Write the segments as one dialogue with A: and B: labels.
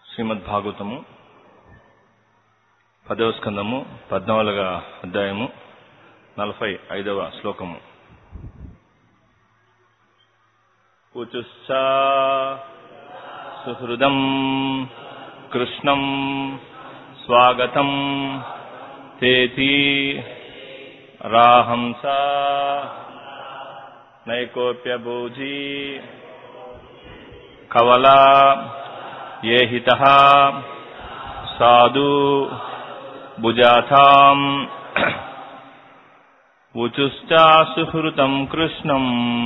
A: శ్రీమద్ భాగవతము పదవ స్కందము పద్నాలుగవ అధ్యాయము నలభై ఐదవ శ్లోకము ఉచుశ్చా సుహృదం కృష్ణం స్వాగతం తేతి రాహంస నైకోప్యభూజీ కవలా ये हितः साधु भुजाथाम् ऊचुश्चा सुहृतम् कृष्णम्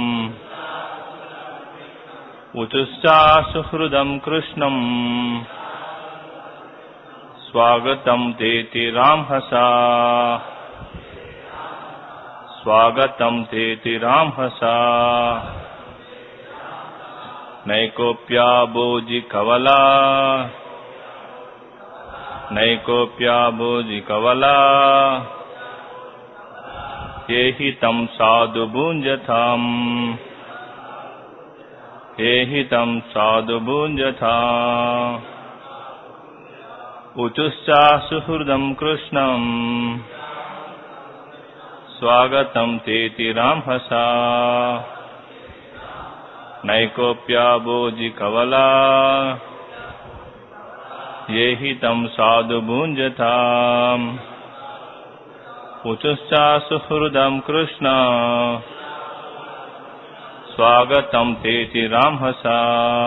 A: ऊचुश्चा सुहृदम् कृष्णम् स्वागतम् तेति रामहसा स्वागतम् तेति रामहसा नैकोप्याबोजि कवला नैकोप्याबोजि कवला ये हि तं साधु भुञ्जथाम् ये हि तं साधु भुञ्जथा ऊचुश्चा सुहृदम् कृष्णम् स्वागतं तेति रामहसा नैकोप्याबोजि कवला ये हि तं साधु भुञ्जथाम् उचुश्चा सुहृदम् कृष्ण स्वागतं तेति रामहसा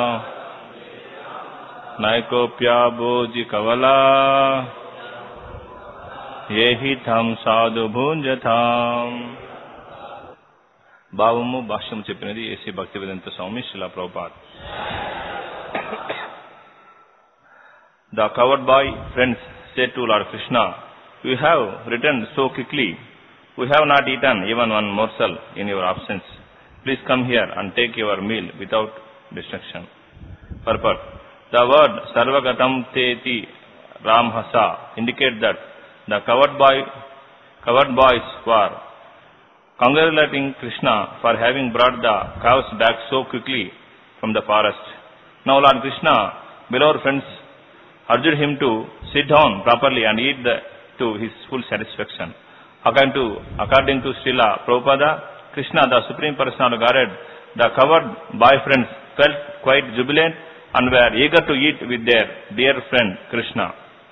A: नैकोप्याबोजि कवला ये हि तं साधु भुञ्जथाम् భావము భాష్యం చెప్పినది ఏసీ భక్తి Vedanta Swami Srila Prabhupada the cowherd boy friends said to Lord Krishna, You have returned so quickly. We have not eaten even one morsel in your absence. Please come here and take your meal without distraction. Purport. The word Sarvagatam Teti Ramhasa indicate that the covered boy, covered boys were congratulating Krishna for having brought the cows back so quickly from the forest. Now Lord Krishna, beloved friends, urged him to sit down properly and eat the, to his full satisfaction. According to, according to Srila Prabhupada, Krishna, the Supreme Personality of Godhead, the covered boy friends felt quite jubilant and were eager to eat with their dear friend Krishna.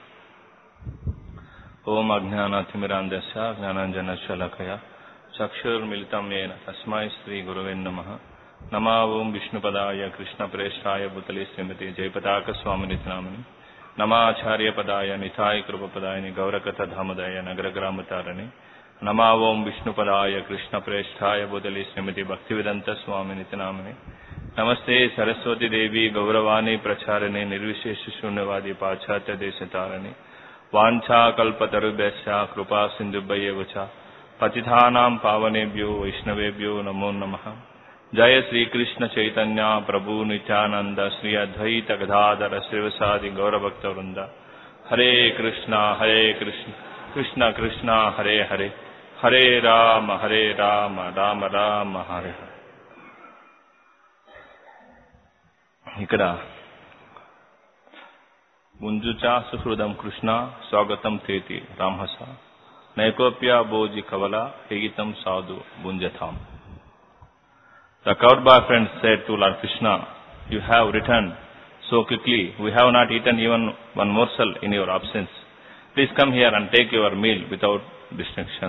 A: ఓం అజ్ఞానాతిమిరాందశ జ్ఞానాంజనశలకయ చక్షుర్మిళితం ఏన తస్మై శ్రీ గురువే నమ నమా ఓం విష్ణుపదాయ కృష్ణప్రేష్టాయ బుతలి శ్రీమతి జయపతాక స్వామినితి నామని నమాచార్యపదాయ నిథాయ కృపపదాయని గౌరకథ ధామదాయ నగరగ్రామతారని నమా ఓం విష్ణుపదాయ కృష్ణప్రేష్టాయ బుతలి శ్రీమతి భక్తివేదంత స్వామినితి నామని నమస్తే సరస్వతి దేవి గౌరవాణి ప్రచారణి నిర్విశేష శూన్యవాది పాశ్చాత్య దేశతారని వాంఛాకల్పతరుభ్యశ్చ కృపా సింధుభ్యవ చ పతిథానాం పావనేభ్యో వైష్ణవేభ్యో నమో నమ జయ శ్రీకృష్ణ చైతన్య ప్రభు నిత్యానంద శ్రీ అద్వైత గదాధర శివసాది గౌరభక్త వృంద హరే కృష్ణ హరే కృష్ణ కృష్ణ కృష్ణ హరే హరే హరే రామ హరే రామ రామ రామ హరే హరే ఇక్కడ ముంజుచా సుహృదం కృష్ణ స్వాగతం తేతి రామహస నైకోప్య భోజి కవల హేగితం సాధు భుంజథాం The cowed boy friends said to Lord Krishna, You have returned so quickly. We have not eaten even one morsel in your absence. Please come here and take your meal without distraction.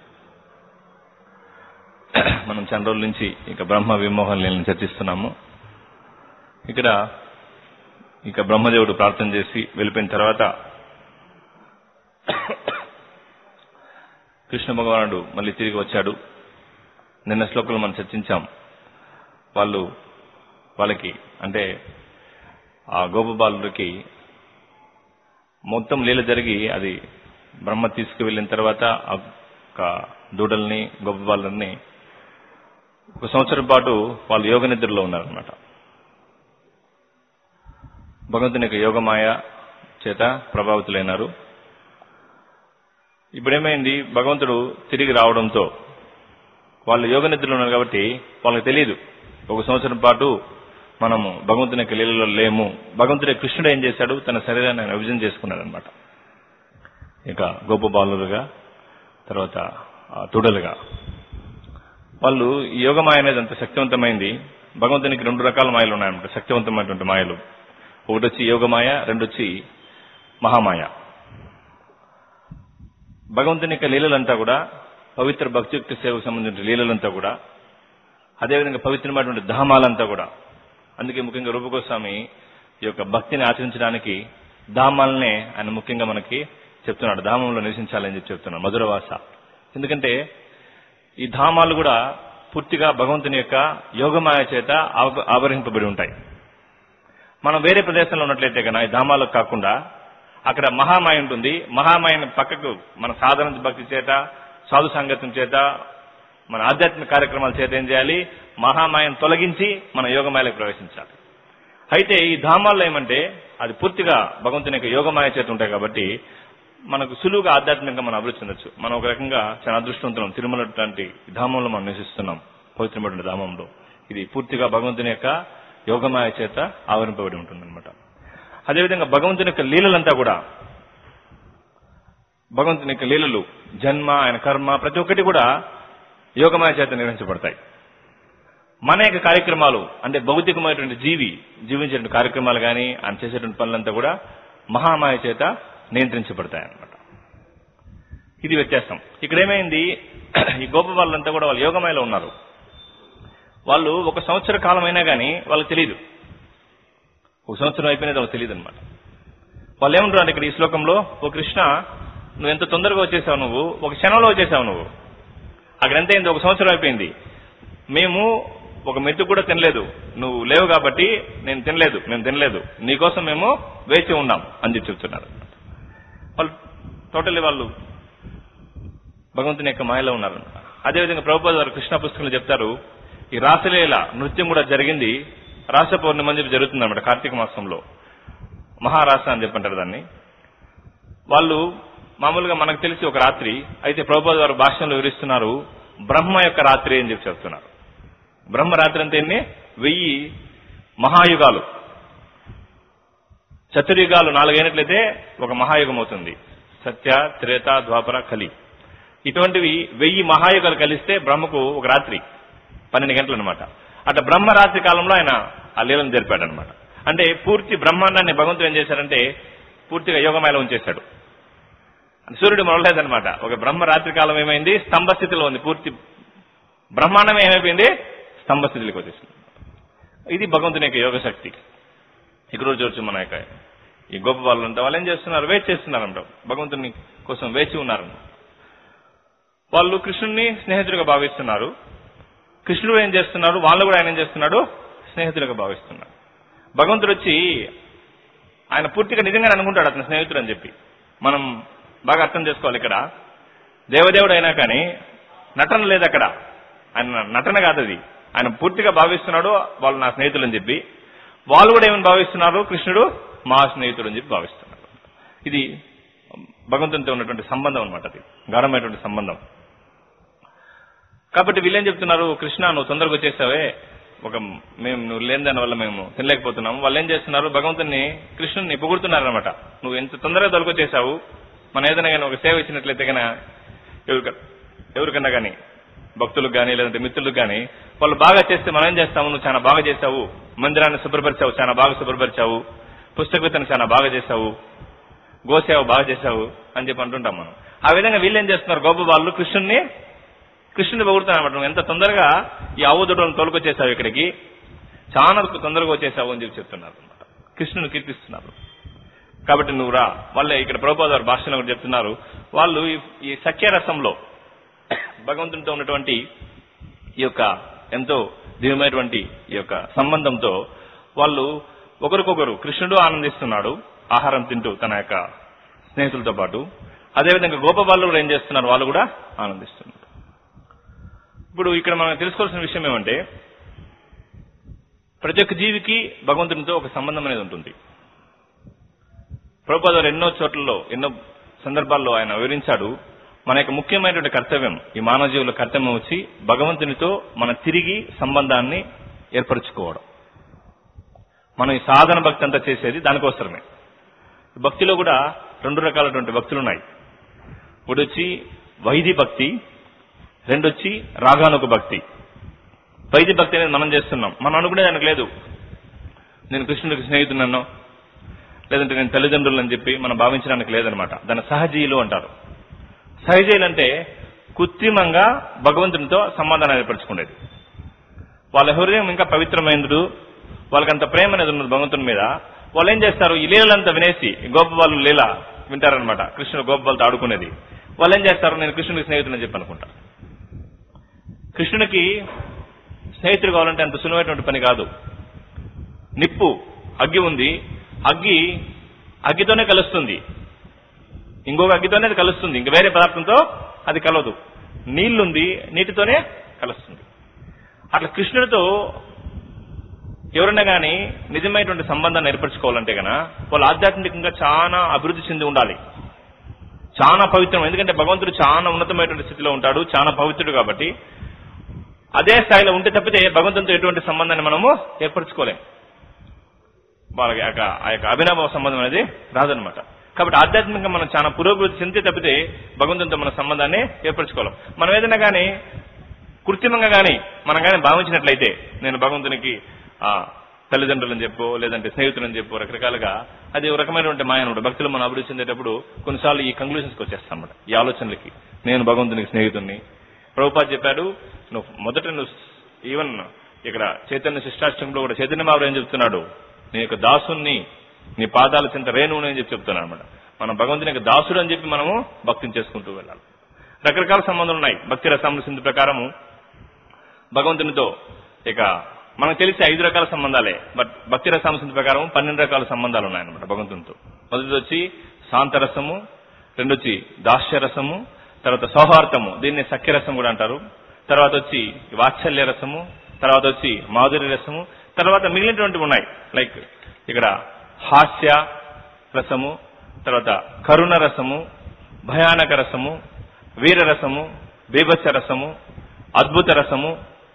A: మనం చాలా రోజుల నుంచి ఇక బ్రహ్మ విమోహం లేని చర్చిస్తున్నాము ఇక్కడ ఇక బ్రహ్మదేవుడు ప్రార్థన చేసి వెళ్ళిపోయిన తర్వాత కృష్ణ భగవానుడు మళ్ళీ తిరిగి వచ్చాడు నిన్న శ్లోకంలో మనం చర్చించాం వాళ్ళు వాళ్ళకి అంటే ఆ గోపబాలుడికి మొత్తం లీల జరిగి అది బ్రహ్మ తీసుకువెళ్ళిన తర్వాత ఆ యొక్క దూడల్ని గోపబాలుని ఒక సంవత్సరం పాటు వాళ్ళు యోగ నిద్రలో ఉన్నారనమాట భగవంతుని యొక్క యోగమాయ చేత ప్రభావితులైనారు ఇప్పుడేమైంది భగవంతుడు తిరిగి రావడంతో వాళ్ళు యోగ నిద్రలో ఉన్నారు కాబట్టి వాళ్ళకి తెలియదు ఒక సంవత్సరం పాటు మనము భగవంతుని యొక్క లీలలో లేము భగవంతుడి కృష్ణుడు ఏం చేశాడు తన శరీరాన్ని ఆయన విభజన చేసుకున్నాడు అనమాట ఇక గొప్ప బాలులుగా తర్వాత ఆ, తుడలుగా వాళ్ళు ఈ యోగమాయ అనేది అంత శక్తివంతమైంది భగవంతునికి రెండు రకాల మాయలు ఉన్నాయన్నమాట శక్తివంతమైనటువంటి మాయలు ఒకటి వచ్చి యోగమాయ రెండు వచ్చి మహామాయ భగవంతుని యొక్క లీలలంతా కూడా పవిత్ర భక్తియుక్త సేవకు సంబంధించిన లీలలంతా కూడా అదేవిధంగా పవిత్రమైనటువంటి ధామాలంతా కూడా అందుకే ముఖ్యంగా రూపగోస్వామి ఈ యొక్క భక్తిని ఆచరించడానికి ధామాలనే ఆయన ముఖ్యంగా మనకి చెప్తున్నాడు ధామంలో నివసించాలని చెప్పి చెప్తున్నాడు మధురవాస ఎందుకంటే ఈ ధామాలు కూడా పూర్తిగా భగవంతుని యొక్క యోగమాయ చేత ఆవ- ఆవరింపబడి ఉంటాయి మనం వేరే ప్రదేశంలో ఉన్నట్లయితే కన్నా ఈ ధామాలకు కాకుండా అక్కడ మహామాయ ఉంటుంది మహామాయని పక్కకు మన సాధారణ భక్తి చేత సాధు సంగతం చేత మన ఆధ్యాత్మిక కార్యక్రమాల చేత ఏం చేయాలి మహామాయను తొలగించి మన యోగమాయలకు ప్రవేశించాలి అయితే ఈ ధామాల్లో ఏమంటే అది పూర్తిగా భగవంతుని యొక్క యోగమాయ చేత ఉంటాయి కాబట్టి మనకు సులువుగా ఆధ్యాత్మికంగా మనం అభివృద్ధి చెందొచ్చు మనం ఒక రకంగా చాలా అదృష్టవంతులం తిరుమల లాంటి ధామంలో మనం నివసిస్తున్నాం పవిత్రమైన ధామంలో ఇది పూర్తిగా భగవంతుని యొక్క యోగమాయ చేత ఆవరింపబడి ఉంటుందన్నమాట అదేవిధంగా భగవంతుని యొక్క లీలలంతా కూడా భగవంతుని యొక్క లీలలు జన్మ ఆయన కర్మ ప్రతి ఒక్కటి కూడా యోగమాయ చేత నిర్వహించబడతాయి మన యొక్క కార్యక్రమాలు అంటే భౌతికమైనటువంటి జీవి జీవించేటువంటి కార్యక్రమాలు కానీ ఆయన చేసేటువంటి పనులంతా కూడా మహామాయ చేత నియంత్రించబడతాయి అన్నమాట ఇది వ్యత్యాసం ఇక్కడ ఏమైంది ఈ గోప వాళ్ళంతా కూడా వాళ్ళు యోగమాయలో ఉన్నారు వాళ్ళు ఒక సంవత్సర కాలం అయినా కానీ వాళ్ళకి తెలియదు ఒక సంవత్సరం అయిపోయినది వాళ్ళకి తెలియదు అనమాట వాళ్ళు ఏమంటారు ఇక్కడ ఈ శ్లోకంలో ఓ కృష్ణ నువ్వు ఎంత తొందరగా వచ్చేసావు నువ్వు ఒక క్షణంలో వచ్చేసావు నువ్వు అక్కడ ఎంత అయింది ఒక సంవత్సరం అయిపోయింది మేము ఒక మెట్టు కూడా తినలేదు నువ్వు లేవు కాబట్టి నేను తినలేదు మేము తినలేదు నీకోసం మేము వేచి ఉన్నాం అని చెప్పి చెప్తున్నారు వాళ్ళు టోటల్లీ వాళ్ళు భగవంతుని యొక్క మాయలో ఉన్నారు అదేవిధంగా ప్రభుపాద వారు కృష్ణ పుస్తకంలో చెప్తారు ఈ రాసలీల నృత్యం కూడా జరిగింది రాస పౌర్ణమి అని చెప్పి జరుగుతుంది అనమాట కార్తీక మాసంలో మహారాస అని చెప్పంటారు దాన్ని వాళ్ళు మామూలుగా మనకు తెలిసి ఒక రాత్రి అయితే ప్రభుపాద వారు భాషలో వివరిస్తున్నారు బ్రహ్మ యొక్క రాత్రి అని చెప్పి చెప్తున్నారు బ్రహ్మ రాత్రి అంటే ఎన్ని వెయ్యి మహాయుగాలు చతుర్యుగాలు నాలుగైనట్లయితే ఒక మహాయుగం అవుతుంది సత్య త్రేత ద్వాపర కలి ఇటువంటివి వెయ్యి మహాయుగాలు కలిస్తే బ్రహ్మకు ఒక రాత్రి పన్నెండు గంటలు అనమాట అట్లా బ్రహ్మ రాత్రి కాలంలో ఆయన ఆ లీలను జరిపాడు అనమాట అంటే పూర్తి బ్రహ్మాండాన్ని భగవంతుడు ఏం చేశాడంటే పూర్తిగా యోగమాయలో ఉంచేశాడు సూర్యుడు మొదలలేదనమాట ఒక బ్రహ్మ రాత్రి కాలం ఏమైంది స్తంభ స్థితిలో ఉంది పూర్తి బ్రహ్మాండం ఏమైపోయింది స్తంభ స్థితిలోకి వచ్చేసింది ఇది భగవంతుని యొక్క యోగ శక్తి ఇక్కడ రోజు చూడొచ్చు మన యొక్క ఈ గొప్ప వాళ్ళు ఉంటే వాళ్ళు ఏం చేస్తున్నారు వెయిట్ చేస్తున్నారంట భగవంతుని కోసం వేచి ఉన్నారు వాళ్ళు కృష్ణుడిని స్నేహితుడిగా భావిస్తున్నారు కృష్ణుడు ఏం చేస్తున్నాడు వాళ్ళు కూడా ఆయన ఏం చేస్తున్నాడు స్నేహితుడిగా భావిస్తున్నారు భగవంతుడు వచ్చి ఆయన పూర్తిగా నిజంగానే అనుకుంటాడు అతని స్నేహితుడు అని చెప్పి మనం బాగా అర్థం చేసుకోవాలి ఇక్కడ దేవదేవుడు అయినా కానీ నటన లేదు అక్కడ ఆయన నటన కాదు అది ఆయన పూర్తిగా భావిస్తున్నాడు వాళ్ళు నా స్నేహితులు అని చెప్పి వాళ్ళు కూడా ఏమని భావిస్తున్నారు కృష్ణుడు మా స్నేహితుడు అని చెప్పి భావిస్తున్నారు ఇది భగవంతునితో ఉన్నటువంటి సంబంధం అనమాట అది గాఢమైనటువంటి సంబంధం కాబట్టి వీళ్ళేం చెప్తున్నారు కృష్ణ నువ్వు తొందరగా వచ్చేసావే ఒక మేము నువ్వు లేని దాని వల్ల మేము తినలేకపోతున్నాము వాళ్ళు ఏం చేస్తున్నారు భగవంతుని కృష్ణుని పొగుడుతున్నారు అనమాట నువ్వు ఎంత తొందరగా తొలగొచ్చేసావు మనం ఏదైనా కానీ ఒక సేవ ఇచ్చినట్లయితే కన్నా ఎవరిక- ఎవరికన్నా కానీ భక్తులకు కానీ లేదంటే మిత్రులకు కానీ వాళ్ళు బాగా చేస్తే మనం ఏం చేస్తాము నువ్వు చాలా బాగా చేశావు మందిరాన్ని శుభ్రపరిచావు చాలా బాగా శుభ్రపరిచావు పుస్తకతను చాలా బాగా చేశావు గోసేవ బాగా చేశావు అని చెప్పి అంటుంటాం మనం ఆ విధంగా వీళ్ళు ఏం చేస్తున్నారు గోప వాళ్ళు కృష్ణుని కృష్ణుని పొగుడుతున్నారు అనమాట నువ్వు ఎంత తొందరగా ఈ ఆవుదుడలను తోలుకొచ్చేసావు ఇక్కడికి చాలా తొందరగా వచ్చేసావు అని చెప్పి చెప్తున్నారు అనమాట కృష్ణుని కీర్తిస్తున్నారు కాబట్టి నువ్వు రా వాళ్ళే ఇక్కడ ప్రభుపాద వారి భాషలో కూడా చెప్తున్నారు వాళ్ళు ఈ- ఈ సఖ్యరసంలో భగవంతునితో ఉన్నటువంటి ఈ యొక్క ఎంతో దివ్యమైనటువంటి ఈ యొక్క సంబంధంతో వాళ్ళు ఒకరికొకరు కృష్ణుడు ఆనందిస్తున్నాడు ఆహారం తింటూ తన యొక్క స్నేహితులతో పాటు అదేవిధంగా గోప వాళ్ళు కూడా ఏం చేస్తున్నారు వాళ్ళు కూడా ఆనందిస్తున్నారు ఇప్పుడు ఇక్కడ మనం తెలుసుకోవాల్సిన విషయం ఏమంటే ప్రతి ఒక్క జీవికి భగవంతునితో ఒక సంబంధం అనేది ఉంటుంది ప్రభుపాద వారు ఎన్నో చోట్లలో ఎన్నో సందర్భాల్లో ఆయన వివరించాడు మన యొక్క ముఖ్యమైనటువంటి కర్తవ్యం ఈ మానవ జీవుల కర్తవ్యం వచ్చి భగవంతునితో మన తిరిగి సంబంధాన్ని ఏర్పరచుకోవడం మనం ఈ సాధన భక్తి అంతా చేసేది దానికోసమే భక్తిలో కూడా రెండు రకాలటువంటి భక్తులు ఉన్నాయి ఒకటి వచ్చి వైది భక్తి రెండు వచ్చి రాగానుక భక్తి వైది భక్తి అనేది మనం చేస్తున్నాం మనం అనుకునే దానికి లేదు నేను కృష్ణుడికి స్నేహితున్నో లేదంటే నేను తల్లిదండ్రులు అని చెప్పి మనం భావించడానికి లేదనమాట దాన్ని సహజీయులు అంటారు సహజీయులు అంటే కృత్రిమంగా భగవంతునితో సంబంధాన్ని ఏర్పరచుకునేది వాళ్ళ హృదయం ఇంకా పవిత్రమైనదు వాళ్ళకంత ప్రేమ అనేది ఉన్నది భగవంతుని మీద వాళ్ళు ఏం చేస్తారు ఈ లీలలంతా వినేసి ఈ గోపబాలు లీల వింటారనమాట కృష్ణుడు గోపబాలతో ఆడుకునేది వాళ్ళు ఏం చేస్తారు నేను కృష్ణుడికి స్నేహితులని చెప్పి అనుకుంటా కృష్ణునికి స్నేహితుడు కావాలంటే అంత సులువైనటువంటి పని కాదు నిప్పు అగ్గి ఉంది అగ్గి అగ్గితోనే కలుస్తుంది ఇంకొక అగ్గితోనే అది కలుస్తుంది ఇంక వేరే పదార్థంతో అది కలవదు నీళ్లుంది నీటితోనే కలుస్తుంది అట్లా కృష్ణుడితో ఎవరన్నా కానీ నిజమైనటువంటి సంబంధాన్ని ఏర్పరచుకోవాలంటే గన వాళ్ళు ఆధ్యాత్మికంగా చాలా అభివృద్ధి చెంది ఉండాలి చాలా పవిత్రం ఎందుకంటే భగవంతుడు చాలా ఉన్నతమైనటువంటి స్థితిలో ఉంటాడు చాలా పవిత్రుడు కాబట్టి అదే స్థాయిలో ఉంటే తప్పితే భగవంతునితో ఎటువంటి సంబంధాన్ని మనము ఏర్పరచుకోలేం వాళ్ళకి ఆ యొక్క- ఆ యొక్క అభినవ సంబంధం అనేది రాదనమాట కాబట్టి ఆధ్యాత్మికంగా మనం చాలా పురోగతి చెందితే తప్పితే భగవంతునితో మన సంబంధాన్ని ఏర్పరచుకోలేం మనం ఏదైనా కానీ కృత్రిమంగా కానీ మనం కానీ భావించినట్లయితే నేను భగవంతునికి ఆ తల్లిదండ్రులని చెప్పు లేదంటే స్నేహితులని చెప్పు రకరకాలుగా అది ఒక రకమైనటువంటి మాయ అనమాట భక్తులు మనం అభివృద్ధి చెందేటప్పుడు కొన్నిసార్లు ఈ కంక్లూషన్స్కి వచ్చేస్తాం అన్నమాట ఈ ఆలోచనలకి నేను భగవంతునికి స్నేహితుడిని ప్రభుపాద్ చెప్పాడు నువ్వు మొదట నువ్వు ఈవెన్ ఇక్కడ చైతన్య శిష్టాష్టంలో కూడా చైతన్య మాబు ఏం చెప్తున్నాడు నీ యొక్క దాసుని నీ పాదాల చింత రేణువు అని చెప్పి చెప్తున్నాను అనమాట మనం భగవంతుని యొక్క దాసుడు అని చెప్పి మనము భక్తిని చేసుకుంటూ వెళ్ళాలి రకరకాల సంబంధాలు ఉన్నాయి భక్తి రసాముల సింధు ప్రకారము భగవంతునితో ఇక మనకు తెలిసే ఐదు రకాల సంబంధాలే బట్ భక్తి రసామ సింధు ప్రకారం పన్నెండు రకాల సంబంధాలు ఉన్నాయన్నమాట భగవంతునితో మొదటిది వచ్చి శాంతరసము రెండు వచ్చి దాస్యరసము తర్వాత సౌహార్దము దీన్ని సఖ్యరసం కూడా అంటారు తర్వాత వచ్చి వాత్సల్య రసము తర్వాత వచ్చి మాధుర్య రసము తర్వాత మిగిలినటువంటివి ఉన్నాయి లైక్ ఇక్కడ హాస్య రసము తర్వాత కరుణ రసము భయానక రసము వీర రసము బీభత్స రసము అద్భుత రసము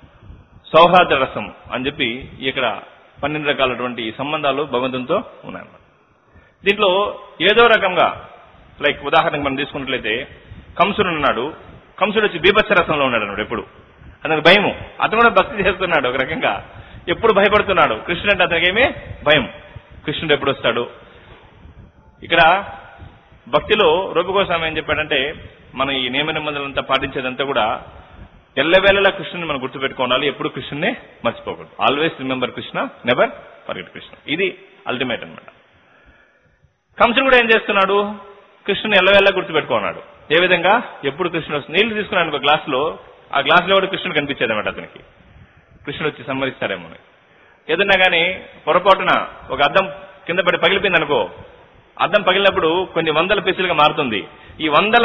A: సౌహార్ద రసము అని చెప్పి ఇక్కడ పన్నెండు రకాలటువంటి ఈ సంబంధాలు భగవంతునితో ఉన్నాయన్నమాట దీంట్లో ఏదో రకంగా లైక్ ఉదాహరణకు మనం తీసుకున్నట్లయితే కంసుడు ఉన్నాడు కంసుడు వచ్చి బీభత్స రసంలో ఉన్నాడు అన్నాడు ఎప్పుడు అతనికి భయము అతను కూడా భక్తి చేస్తున్నాడు ఒక రకంగా ఎప్పుడు భయపడుతున్నాడు కృష్ణుడు అంటే అతనికి ఏమీ భయం కృష్ణుడు ఎప్పుడు వస్తాడు ఇక్కడ భక్తిలో రూపగోస్వామి ఏం చెప్పాడంటే మనం ఈ నియమ నిబంధనలంతా పాటించేదంతా కూడా ఎల్లవేళలా కృష్ణుని మనం గుర్తుపెట్టుకోవాలి ఎప్పుడు కృష్ణుని మర్చిపోకూడదు always remember Krishna never forget Krishna ఇది అల్టిమేట్ అన్నమాట కంసుడు కూడా ఏం చేస్తున్నాడు కృష్ణుని ఎల్లవేళలా గుర్తుపెట్టుకున్నాడు ఏ విధంగా ఎప్పుడు కృష్ణుడు వస్తుంది నీళ్లు తీసుకున్నాడు ఒక గ్లాస్ లో ఆ గ్లాస్ లో కూడా కృష్ణుడు కనిపించేది అనమాట అతనికి కృష్ణుడు వచ్చి సంహరిస్తారేమో అని. ఏదన్నా కానీ పొరపాటున ఒక అద్దం కింద పడి పగిలిపోయింది అనుకో అద్దం పగిలినప్పుడు కొన్ని వందల పీసులుగా మారుతుంది ఈ వందల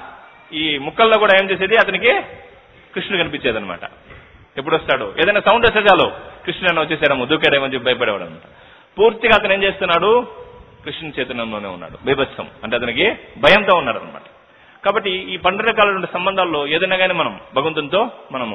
A: ఈ ముక్కల్లో కూడా ఏం చేసేది అతనికి కృష్ణుడు కనిపించేది అనమాట ఎప్పుడు వస్తాడు ఏదైనా సౌండ్ వస్తే చాలు కృష్ణుడు అని వచ్చేసాడేమో దూకాడేమో అని చెప్పి భయపడేవాడు అనమాట పూర్తిగా అతను ఏం చేస్తున్నాడు కృష్ణుని చైతన్యంలోనే ఉన్నాడు బీభత్సం అంటే అతనికి భయంతో ఉన్నాడు అనమాట కాబట్టి ఈ పన్నెండు రకాలైన సంబంధాల్లో ఏదైనా కానీ మనం భగవంతునితో మనము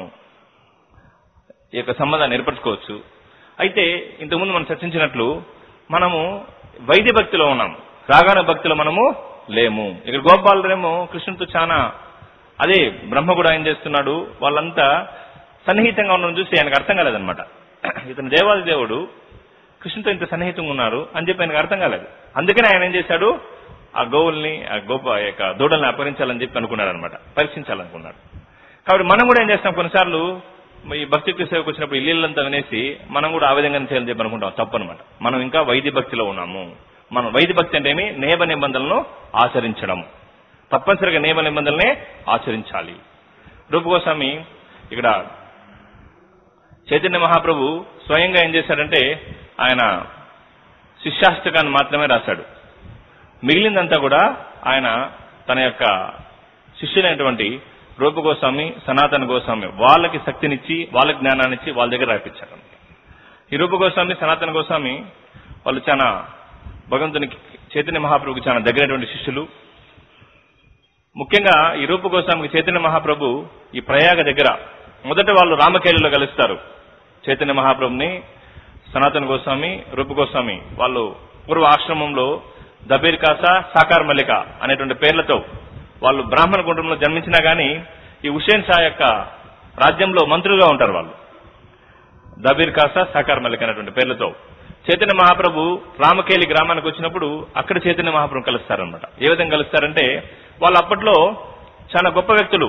A: ఈ యొక్క సంబంధాన్ని ఏర్పరచుకోవచ్చు అయితే ఇంతకుముందు మనం చర్చించినట్లు మనము వైద్య భక్తిలో ఉన్నాం రాగాన భక్తిలో మనము లేము ఇక్కడ గోపాలరేమో కృష్ణుడితో చాలా అదే బ్రహ్మ కూడా ఏం చేస్తున్నాడు వాళ్ళంతా సన్నిహితంగా ఉండడం చూసి ఆయనకు అర్థం కాలేదన్నమాట ఇతను దేవాది దేవుడు కృష్ణుతో ఇంత సన్నిహితంగా ఉన్నారు అని చెప్పి ఆయనకు అర్థం కాలేదు అందుకనే ఆయన ఏం చేశాడు ఆ గోవుల్ని ఆ గోప ఆ యొక్క దూడల్ని అపహరించాలని చెప్పి అనుకున్నాడు అనమాట పరీక్షించాలనుకున్నాడు కాబట్టి మనం కూడా ఏం చేస్తాం కొన్నిసార్లు ఈ భక్తి యొక్క సేవకు వచ్చినప్పుడు ఇల్లంతా వినేసి మనం కూడా ఆ విధంగానే చేయాలని చెప్పి అనుకుంటాం తప్పు అనమాట మనం ఇంకా వైద్య భక్తిలో ఉన్నాము మనం వైద్య భక్తి అంటే ఏమి నియమ నిబంధనలను ఆచరించడం తప్పనిసరిగా నియమ నిబంధనలనే ఆచరించాలి రూపగోస్వామి ఇక్కడ చైతన్య మహాప్రభు స్వయంగా ఏం చేశాడంటే ఆయన శిష్యాష్టకాన్ని మాత్రమే రాశాడు మిగిలిందంతా కూడా ఆయన తన యొక్క శిష్యులైనటువంటి రూప గోస్వామి సనాతన గోస్వామి వాళ్ళకి శక్తినిచ్చి వాళ్ళకి జ్ఞానాన్నిచ్చి వాళ్ళ దగ్గర రాయించారు ఈ రూప గోస్వామి సనాతన గోస్వామి వాళ్ళు చాలా భగవంతునికి చైతన్య మహాప్రభుకి చాలా దగ్గరైనటువంటి శిష్యులు ముఖ్యంగా ఈ రూప గోస్వామికి చైతన్య మహాప్రభు ఈ ప్రయాగ దగ్గర మొదట వాళ్ళు రామకేలిలో కలుస్తారు చైతన్య మహాప్రభుని సనాతన గోస్వామి రూప గోస్వామి వాళ్ళు పూర్వ ఆశ్రమంలో దబీర్ కాసా సాకార్ మల్లిక అనేటువంటి పేర్లతో వాళ్ళు బ్రాహ్మణ కుటుంబంలో జన్మించినా గానీ ఈ హుషేన్ షా యొక్క రాజ్యంలో మంత్రులుగా ఉంటారు వాళ్ళు దబీర్ కాసా సాకార్ మల్లిక అనేటువంటి పేర్లతో చైతన్య మహాప్రభు రామకేలి గ్రామానికి వచ్చినప్పుడు అక్కడ చైతన్య మహాప్రభు కలుస్తారనమాట ఏ విధంగా కలుస్తారంటే వాళ్ళు అప్పట్లో చాలా గొప్ప వ్యక్తులు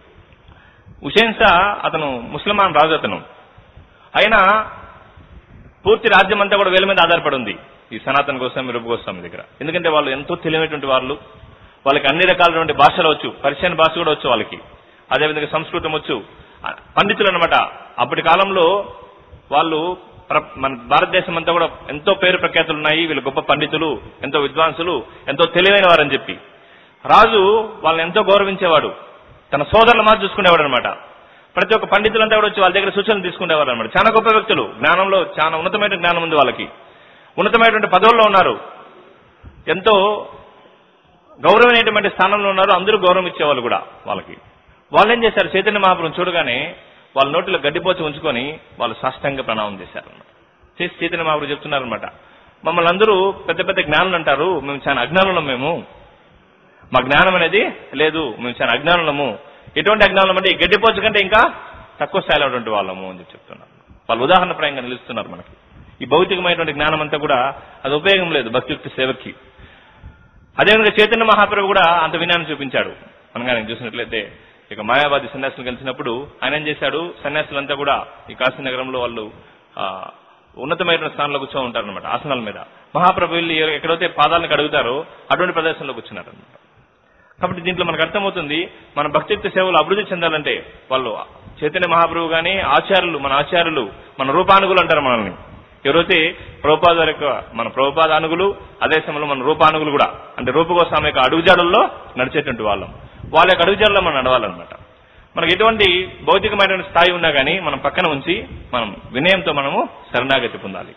A: హుషేన్ షా అతను ముస్లిమాన్ రాజు అతను అయినా పూర్తి రాజ్యం అంతా కూడా వీళ్ళ మీద ఆధారపడి ఉంది ఈ సనాతన గోస్వామి రూప గోస్వామి దగ్గర ఎందుకంటే వాళ్ళు ఎంతో తెలివైనటువంటి వాళ్ళు వాళ్ళకి అన్ని రకాలైనటువంటి భాషలు వచ్చు పర్షియన్ భాష కూడా వచ్చు వాళ్ళకి అదేవిధంగా సంస్కృతం వచ్చు ఆ, పండితులు అనమాట అప్పటి కాలంలో వాళ్ళు ప్ర- మన భారతదేశం అంతా కూడా ఎంతో పేరు ప్రఖ్యాతులు ఉన్నాయి వీళ్ళు గొప్ప పండితులు ఎంతో విద్వాంసులు ఎంతో తెలివైన వారని చెప్పి రాజు వాళ్ళని ఎంతో గౌరవించేవాడు తన సోదరుల మాత్రం చూసుకునేవాడు అనమాట ప్రతి ఒక్క పండితులంతా కూడా వచ్చి వాళ్ళ దగ్గర సూచనలు తీసుకునేవారు అనమాట చాలా గొప్ప వ్యక్తులు జ్ఞానంలో చాలా ఉన్నతమైన జ్ఞానం ఉంది వాళ్ళకి ఉన్నతమైనటువంటి పదవుల్లో ఉన్నారు ఎంతో గౌరవమైనటువంటి స్థానంలో ఉన్నారు అందరూ గౌరవం ఇచ్చేవాళ్ళు కూడా వాళ్ళకి వాళ్ళు ఏం చేశారు చైతన్య మహాపురం చూడగానే వాళ్ళ నోటిలో గడ్డిపోచి ఉంచుకొని వాళ్ళు సాష్టంగా ప్రణామం చేశారు చేసి చైతన్య మహాపురం చెప్తున్నారనమాట మమ్మల్ని అందరూ పెద్ద పెద్ద జ్ఞానులు అంటారు మేము చాలా అజ్ఞానులం మేము మా జ్ఞానం అనేది లేదు మేము చాలా అజ్ఞానులము ఎటువంటి అజ్ఞానం అంటే ఈ గడ్డిపోచు కంటే ఇంకా తక్కువ స్థాయిలో ఉన్నటువంటి వాళ్ళము అని చెప్పి చెప్తున్నారు వాళ్ళు ఉదాహరణప్రాయంగా నిలుస్తున్నారు మనకి ఈ భౌతికమైనటువంటి జ్ఞానం అంతా కూడా అది ఉపయోగం లేదు భక్తియుక్త సేవకి అదేవిధంగా చైతన్య మహాప్రభు కూడా అంత వినయాన్ని చూపించాడు మనం కానీ చూసినట్లయితే ఇక మాయావాది సన్యాసులు కలిసినప్పుడు ఆయన ఏం చేశాడు సన్యాసులంతా కూడా ఈ కాశీ నగరంలో వాళ్ళు ఆ, ఉన్నతమైన స్థానంలో కూర్చో ఉంటారనమాట ఆసనాల మీద మహాప్రభు వెళ్ళి ఎక్కడైతే పాదాలను కడుగుతారో అటువంటి ప్రదేశంలో కూర్చున్నారు అనమాట కాబట్టి దీంట్లో మనకు అర్థమవుతుంది మన భక్తియుక్త సేవలు అభివృద్ధి చెందాలంటే వాళ్ళు చైతన్య మహాప్రభు గాని ఆచార్యులు మన ఆచార్యులు మన రూపానుగులు అంటారు మనల్ని ఎవరైతే ప్రభుపాద యొక్క మన ప్రభుపాద అనుగులు అదే సమయంలో మన రూపానుగులు కూడా అంటే రూపగోస్వామి యొక్క అడుగుజాడల్లో నడిచేటువంటి వాళ్ళం వాళ్ళ యొక్క అడుగుజాడల్లో మనం నడవాలన్నమాట మనకి ఎటువంటి భౌతికమైనటువంటి స్థాయి ఉన్నా కానీ మనం పక్కన ఉంచి మనం వినయంతో మనము శరణాగతి పొందాలి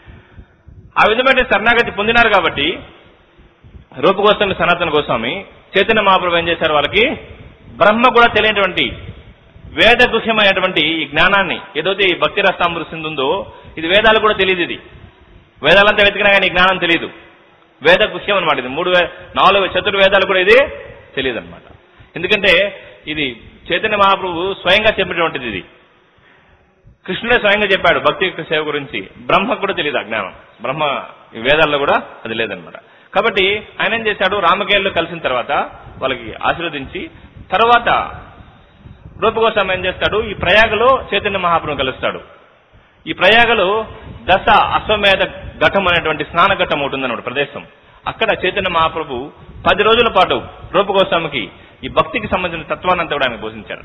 A: ఆ విధమైన శరణాగతి పొందినారు కాబట్టి రూపగోస్వామి సనాతన గోస్వామి చైతన్య మహాప్రభు ఏం చేశారు వాళ్ళకి బ్రహ్మ కూడా తెలియనటువంటి వేద గుహ్యమైనటువంటి ఈ జ్ఞానాన్ని ఏదైతే ఈ భక్తి రస్తామృత సింధు ఉందో ఇది వేదాలు కూడా తెలియదు ఇది వేదాలంతా వెతికినా కానీ ఈ జ్ఞానం తెలియదు వేద గుహ్యం అనమాట ఇది మూడు వే- నాలుగు చతుర్వేదాలు కూడా ఇది తెలియదు అనమాట ఎందుకంటే ఇది చైతన్య మహాప్రభు స్వయంగా చెప్పినటువంటిది ఇది కృష్ణుడే స్వయంగా చెప్పాడు భక్తి యొక్క సేవ గురించి బ్రహ్మకు కూడా తెలియదు ఆ జ్ఞానం బ్రహ్మ ఈ వేదాల్లో కూడా అది లేదనమాట కాబట్టి ఆయన ఏం చేశాడు రామకేళ్ళు కలిసిన తర్వాత వాళ్ళకి ఆశీర్వదించి తర్వాత రూపగోస్వామి ఏం చేస్తాడు ఈ ప్రయాగలో చైతన్య మహాప్రభు కలుస్తాడు ఈ ప్రయాగలో దశ అశ్వమేధ ఘటం అనేటువంటి స్నాన ఘట్టం ఒకటి ఉందన్నమాట ప్రదేశం అక్కడ చైతన్య మహాప్రభు పది రోజుల పాటు రూపగోస్వామికి ఈ భక్తికి సంబంధించిన తత్వాన్ని అంతా కూడా ఆయన బోధించారు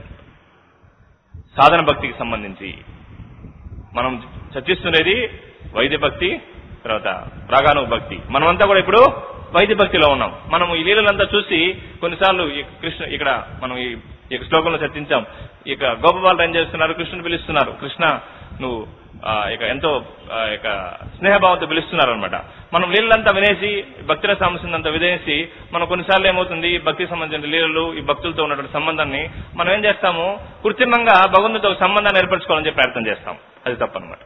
A: సాధన భక్తికి సంబంధించి మనం చర్చిస్తున్నది వైద్య భక్తి తర్వాత రాగాను భక్తి మనమంతా కూడా ఇప్పుడు వైద్య భక్తిలో ఉన్నాం మనం ఈ లీలలంతా చూసి కొన్నిసార్లు ఈ కృష్ణ ఇక్కడ మనం ఈ ఈ యొక్క శ్లోకంలో చర్చించాం ఇక గోపబాలు ఏం చేస్తున్నారు కృష్ణుని పిలుస్తున్నారు కృష్ణ నువ్వు ఆ, ఇక ఎంతో ఆ, ఇక స్నేహభావంతో పిలుస్తున్నారు అనమాట మనం లీలలంతా వినేసి భక్తుల సమస్యనంతా వినేసి మనం కొన్నిసార్లు ఏమవుతుంది ఈ భక్తికి సంబంధించిన లీలలు ఈ భక్తులతో ఉన్నటువంటి సంబంధాన్ని మనం ఏం చేస్తాము కృత్రిమంగా భగవంతుడితో ఒక సంబంధాన్ని ఏర్పరచుకోవాలని చెప్పి ప్రయత్నం చేస్తాం అది తప్పనమాట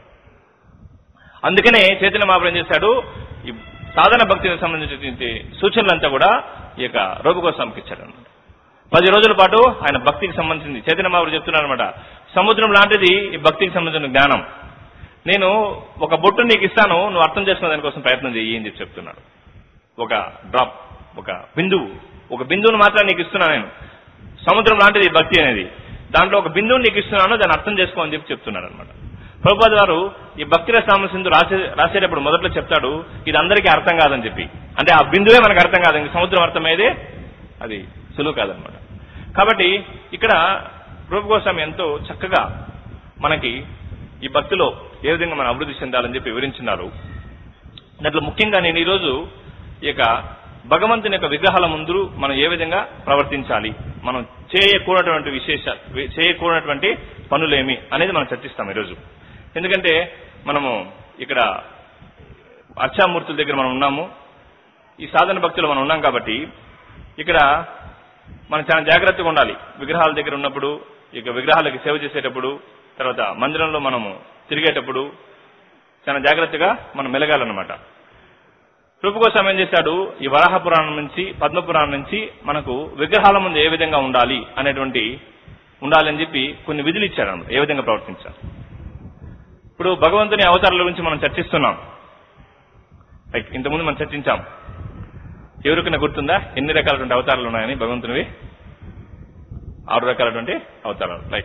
A: అందుకనే చైతన్య మహాప్రభు ఏం చేశాడు ఈ సాధన భక్తికి సంబంధించినటువంటి సూచనలంతా కూడా ఈ యొక్క రూపగోస్వామికి ఇచ్చాడు అనమాట పది రోజుల పాటు ఆయన భక్తికి సంబంధించింది చైతన్య మహాప్రభు చెప్తున్నాడు అనమాట సముద్రం లాంటిది ఈ భక్తికి సంబంధించిన జ్ఞానం నేను ఒక బొట్టు నీకు ఇస్తాను నువ్వు అర్థం చేసుకునే దానికోసం ప్రయత్నం చెయ్యి అని చెప్పి చెప్తున్నాడు ఒక డ్రాప్ ఒక బిందువు ఒక బిందువును మాత్రం నీకు ఇస్తున్నాను నేను సముద్రం లాంటిది ఈ భక్తి అనేది దాంట్లో ఒక బిందువుని నీకు ఇస్తున్నాను దాన్ని అర్థం చేసుకో అని చెప్పి చెప్తున్నాడు అనమాట ప్రభుపాద్ వారు ఈ భక్తి రసామసింధు రాసే రాసేటప్పుడు మొదట్లో చెప్తాడు ఇది అందరికీ అర్థం కాదని చెప్పి అంటే ఆ బిందువే మనకు అర్థం కాదు ఇంక సముద్రం అర్థమయ్యేది అది సులువు కాదనమాట కాబట్టి ఇక్కడ రూపగోస్వామి ఎంతో చక్కగా మనకి ఈ భక్తిలో ఏ విధంగా మనం అభివృద్ధి చెందాలని చెప్పి వివరించినారు దాంట్లో ముఖ్యంగా నేను ఈరోజు ఈ యొక్క భగవంతుని యొక్క విగ్రహాల ముందు మనం ఏ విధంగా ప్రవర్తించాలి మనం చేయకూడనటువంటి విశేష చేయకూడనటువంటి పనులేమి అనేది మనం చర్చిస్తాం ఈరోజు ఎందుకంటే మనము ఇక్కడ అర్చామూర్తుల దగ్గర మనం ఉన్నాము ఈ సాధన భక్తులు మనం ఉన్నాం కాబట్టి ఇక్కడ మనం చాలా జాగ్రత్తగా ఉండాలి విగ్రహాల దగ్గర ఉన్నప్పుడు ఇక విగ్రహాలకి సేవ చేసేటప్పుడు తర్వాత మందిరంలో మనము తిరిగేటప్పుడు చాలా జాగ్రత్తగా మనం మెలగాలన్నమాట రూపకోసం ఏం చేశాడు ఈ వరాహ పురాణం నుంచి పద్మ పురాణం నుంచి మనకు విగ్రహాల ముందు ఏ విధంగా ఉండాలి అనేటువంటి ఉండాలి అని చెప్పి కొన్ని విధులు ఇచ్చాడు అన్నమాట ఏ విధంగా ప్రవర్తించాలి ఇప్పుడు భగవంతుని అవతారాల గురించి మనం చర్చిస్తున్నాం లైక్ ఇంతకుముందు మనం చర్చించాం ఎవరికైనా గుర్తుందా ఎన్ని రకాలటువంటి అవతారాలు ఉన్నాయని భగవంతునివి ఆరు రకాలటువంటి అవతారాలు లైక్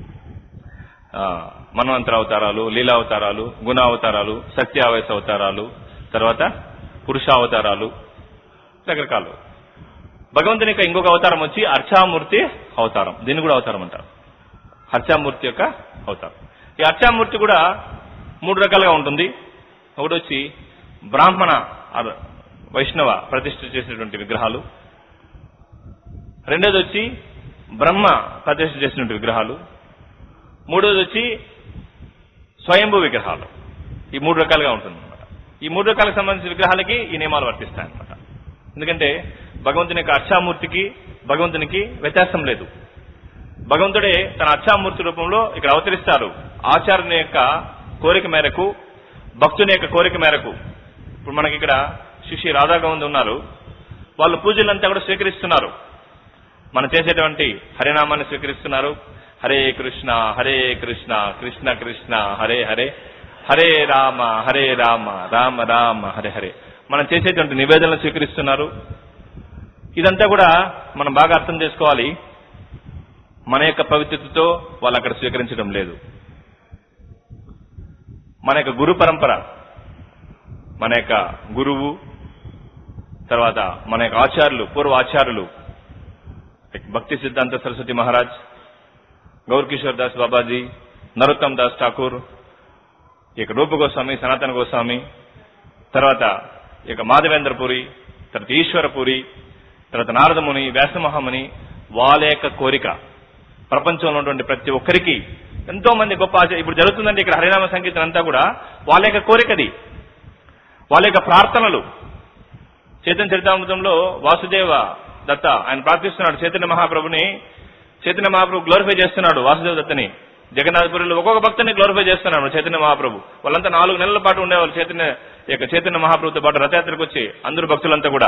A: మన్వంతర అవతారాలు లీలా అవతారాలు గుణ అవతారాలు సత్యావేశ అవతారాలు తర్వాత పురుషావతారాలు రకరకాలు భగవంతుని యొక్క ఇంకొక అవతారం వచ్చి అర్చామూర్తి అవతారం దీన్ని కూడా అవతారం అంటారు హర్షామూర్తి యొక్క అవతారం ఈ అర్చామూర్తి కూడా మూడు రకాలుగా ఉంటుంది ఒకటి వచ్చి బ్రాహ్మణ అర్- వైష్ణవ ప్రతిష్ఠ చేసినటువంటి విగ్రహాలు రెండోది వచ్చి బ్రహ్మ ప్రతిష్ఠ చేసినటువంటి విగ్రహాలు మూడోది వచ్చి స్వయంభూ విగ్రహాలు ఈ మూడు రకాలుగా ఉంటుంది అనమాట ఈ మూడు రకాలకు సంబంధించిన విగ్రహాలకి ఈ నియమాలు వర్తిస్తాయి అనమాట ఎందుకంటే భగవంతుని యొక్క అర్చామూర్తికి భగవంతునికి వ్యత్యాసం లేదు భగవంతుడే తన అర్చామూర్తి రూపంలో ఇక్కడ అవతరిస్తారు ఆచార్యుని యొక్క కోరిక మేరకు భక్తుని యొక్క కోరిక మేరకు ఇప్పుడు మనకి ఇక్కడ శిష్య రాధాగోవింద్ ఉన్నారు వాళ్ళు పూజలంతా కూడా స్వీకరిస్తున్నారు మనం చేసేటువంటి హరినామాన్ని స్వీకరిస్తున్నారు హరే కృష్ణ హరే కృష్ణ కృష్ణ కృష్ణ హరే హరే హరే రామ హరే రామ రామ రామ హరే హరే మనం చేసేటువంటి నివేదనలు స్వీకరిస్తున్నారు ఇదంతా కూడా మనం బాగా అర్థం చేసుకోవాలి మన యొక్క పవిత్రతతో వాళ్ళు అక్కడ స్వీకరించడం లేదు మన యొక్క గురు పరంపర మన యొక్క గురువు తర్వాత మన యొక్క ఆచార్యులు పూర్వ ఆచార్యులు భక్తి సిద్ధాంత సరస్వతి మహారాజ్ గౌర్ కిషోర్ దాస్ బాబాజీ నరోత్తమ్ దాస్ ఠాకూర్ ఇక రూప గోస్వామి సనాతన గోస్వామి తర్వాత ఇక మాధవేంద్రపురి తర్వాత ఈశ్వరపురి తర్వాత నారదముని వ్యాసమహాముని వాళ్ళ యొక్క కోరిక ప్రపంచంలో ఉన్నటువంటి ప్రతి ఒక్కరికి ఎంతో మంది గొప్ప ఆచ- ఇప్పుడు జరుగుతుందంటే ఇక్కడ హరినామ సంగీతం అంతా కూడా వాళ్ళ యొక్క కోరికది వాళ్ళ యొక్క ప్రార్థనలు చైతన్య చరితామృతంలో వాసుదేవ దత్త ఆయన ప్రార్థిస్తున్నాడు చైతన్య మహాప్రభుని చైతన్య మహాప్రభు గ్లోరిఫై చేస్తున్నాడు వాసుదేవ దత్తని జగన్నాథపురిలో ఒక్కొక్క భక్తుని గ్లోరిఫై చేస్తున్నాడు చైతన్య మహాప్రభు వాళ్ళంతా నాలుగు నెలల పాటు ఉండేవాళ్ళు చైతన్య ఈ యొక్క చైతన్య మహాప్రభుతో పాటు రథయాత్రకు వచ్చి అందరు భక్తులంతా కూడా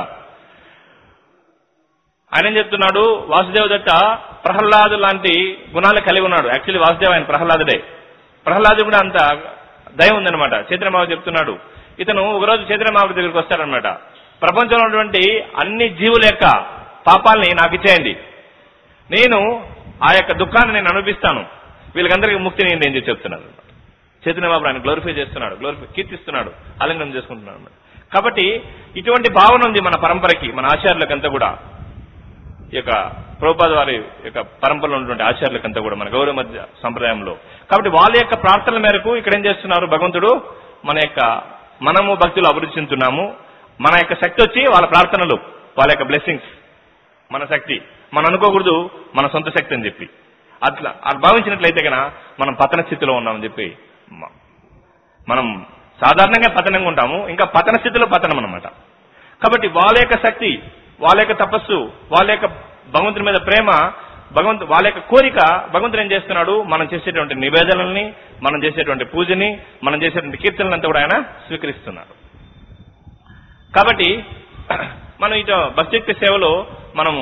A: ఆయన ఏం చెప్తున్నాడు వాసుదేవ దత్త ప్రహ్లాదు లాంటి గుణాలు కలిగి ఉన్నాడు యాక్చువల్లీ వాసుదేవ ఆయన ప్రహ్లాదుడే ప్రహ్లాదు కూడా అంత దయ ఉందన్నమాట చైతన్య మహాప్రభు చెప్తున్నాడు ఇతను ఒకరోజు చైతన్య మహాప్రభు దగ్గరికి వస్తాడనమాట ప్రపంచంలో ఉన్నటువంటి అన్ని జీవుల యొక్క పాపాలని నాకు ఇచ్చేయండి నేను ఆ యొక్క దుఃఖాన్ని నేను అనుభవిస్తాను వీళ్ళకందరికీ ముక్తిని నేను చెప్పి చెప్తున్నాను చైతన్య బాబు ఆయన గ్లోరిఫై చేస్తున్నాడు గ్లోరిఫై కీర్తిస్తున్నాడు ఆలింగనం చేసుకుంటున్నాడు అన్నమాట. కాబట్టి ఇటువంటి భావన ఉంది మన పరంపరకి మన ఆచార్యులకంతా కూడా ఈ యొక్క ప్రభుపాద వారి యొక్క పరంపరలో ఉన్నటువంటి ఆచార్యులకంతా కూడా మన గౌరవ మధ్య సంప్రదాయంలో కాబట్టి వాళ్ళ యొక్క ప్రార్థనల మేరకు ఇక్కడ ఏం చేస్తున్నారు భగవంతుడు మన యొక్క మనము భక్తులు అభివృద్ధి చెందుతున్నాము మన యొక్క శక్తి వచ్చి వాళ్ళ ప్రార్థనలు వాళ్ళ యొక్క బ్లెస్సింగ్స్ మన శక్తి మనం అనుకోకూడదు మన సొంత శక్తి అని చెప్పి అట్లా అది భావించినట్లయితే కనుక మనం పతన స్థితిలో ఉన్నామని చెప్పి మ- మనం సాధారణంగా పతనంగా ఉంటాము ఇంకా పతన స్థితిలో పతనం అనమాట కాబట్టి వాళ్ళ యొక్క శక్తి వాళ్ళ యొక్క తపస్సు వాళ్ళ యొక్క భగవంతుని మీద ప్రేమ భగవంతు వాళ్ళ యొక్క కోరిక భగవంతుడు ఏం చేస్తున్నాడు మనం చేసేటువంటి నివేదనల్ని మనం చేసేటువంటి పూజని మనం చేసేటువంటి కీర్తనలంతా కూడా ఆయన స్వీకరిస్తున్నాడు కాబట్టి మనం ఇటు భక్తియుక్త సేవలో మనము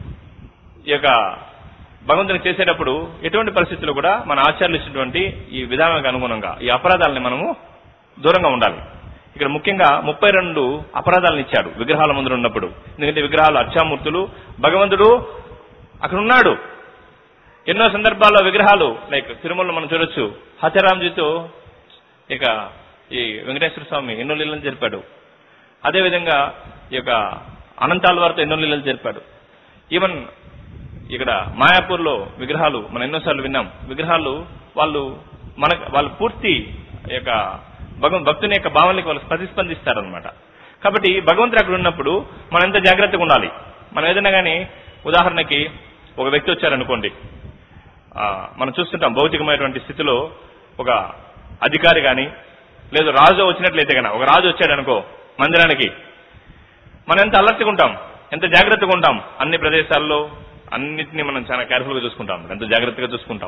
A: ఈ యొక్క భగవంతుని చేసేటప్పుడు ఎటువంటి పరిస్థితుల్లో కూడా మన ఆచార్యులు ఇచ్చినటువంటి ఈ విధానానికి అనుగుణంగా ఈ అపరాధాలని మనము దూరంగా ఉండాలి ఇక్కడ ముఖ్యంగా ముప్పై రెండు అపరాధాలను ఇచ్చాడు విగ్రహాల ముందు ఉన్నప్పుడు ఎందుకంటే విగ్రహాలు అర్చామూర్తులు భగవంతుడు అక్కడ ఉన్నాడు ఎన్నో సందర్భాల్లో విగ్రహాలు లైక్ తిరుమలలో మనం చూడొచ్చు హత్యరామ్జీతో ఇక ఈ వెంకటేశ్వర స్వామి ఎన్నో లీలలు జరిపాడు అదేవిధంగా ఈ యొక్క అనంతాల వారితో ఎన్నో లీలలు జరిపాడు ఈవెన్ ఇక్కడ మాయాపూర్లో విగ్రహాలు మనం ఎన్నోసార్లు విన్నాం విగ్రహాలు వాళ్ళు మన వాళ్ళు పూర్తి ఈ యొక్క భగవ భక్తుని యొక్క భావనకి వాళ్ళు ప్రతిస్పందిస్తారనమాట కాబట్టి భగవంతుడు అక్కడ ఉన్నప్పుడు మనం ఎంత జాగ్రత్తగా ఉండాలి మనం ఏదైనా కానీ ఉదాహరణకి ఒక వ్యక్తి వచ్చారనుకోండి ఆ, మనం చూస్తుంటాం భౌతికమైనటువంటి స్థితిలో ఒక అధికారి కానీ లేదు రాజు వచ్చినట్లయితే కనుక ఒక రాజు వచ్చాడు అనుకో మందిరానికి మనం ఎంత అలర్ట్గా ఉంటాం ఎంత జాగ్రత్తగా ఉంటాం అన్ని ప్రదేశాల్లో అన్నిటినీ మనం చాలా కేర్ఫుల్ గా చూసుకుంటాం ఎంత జాగ్రత్తగా చూసుకుంటాం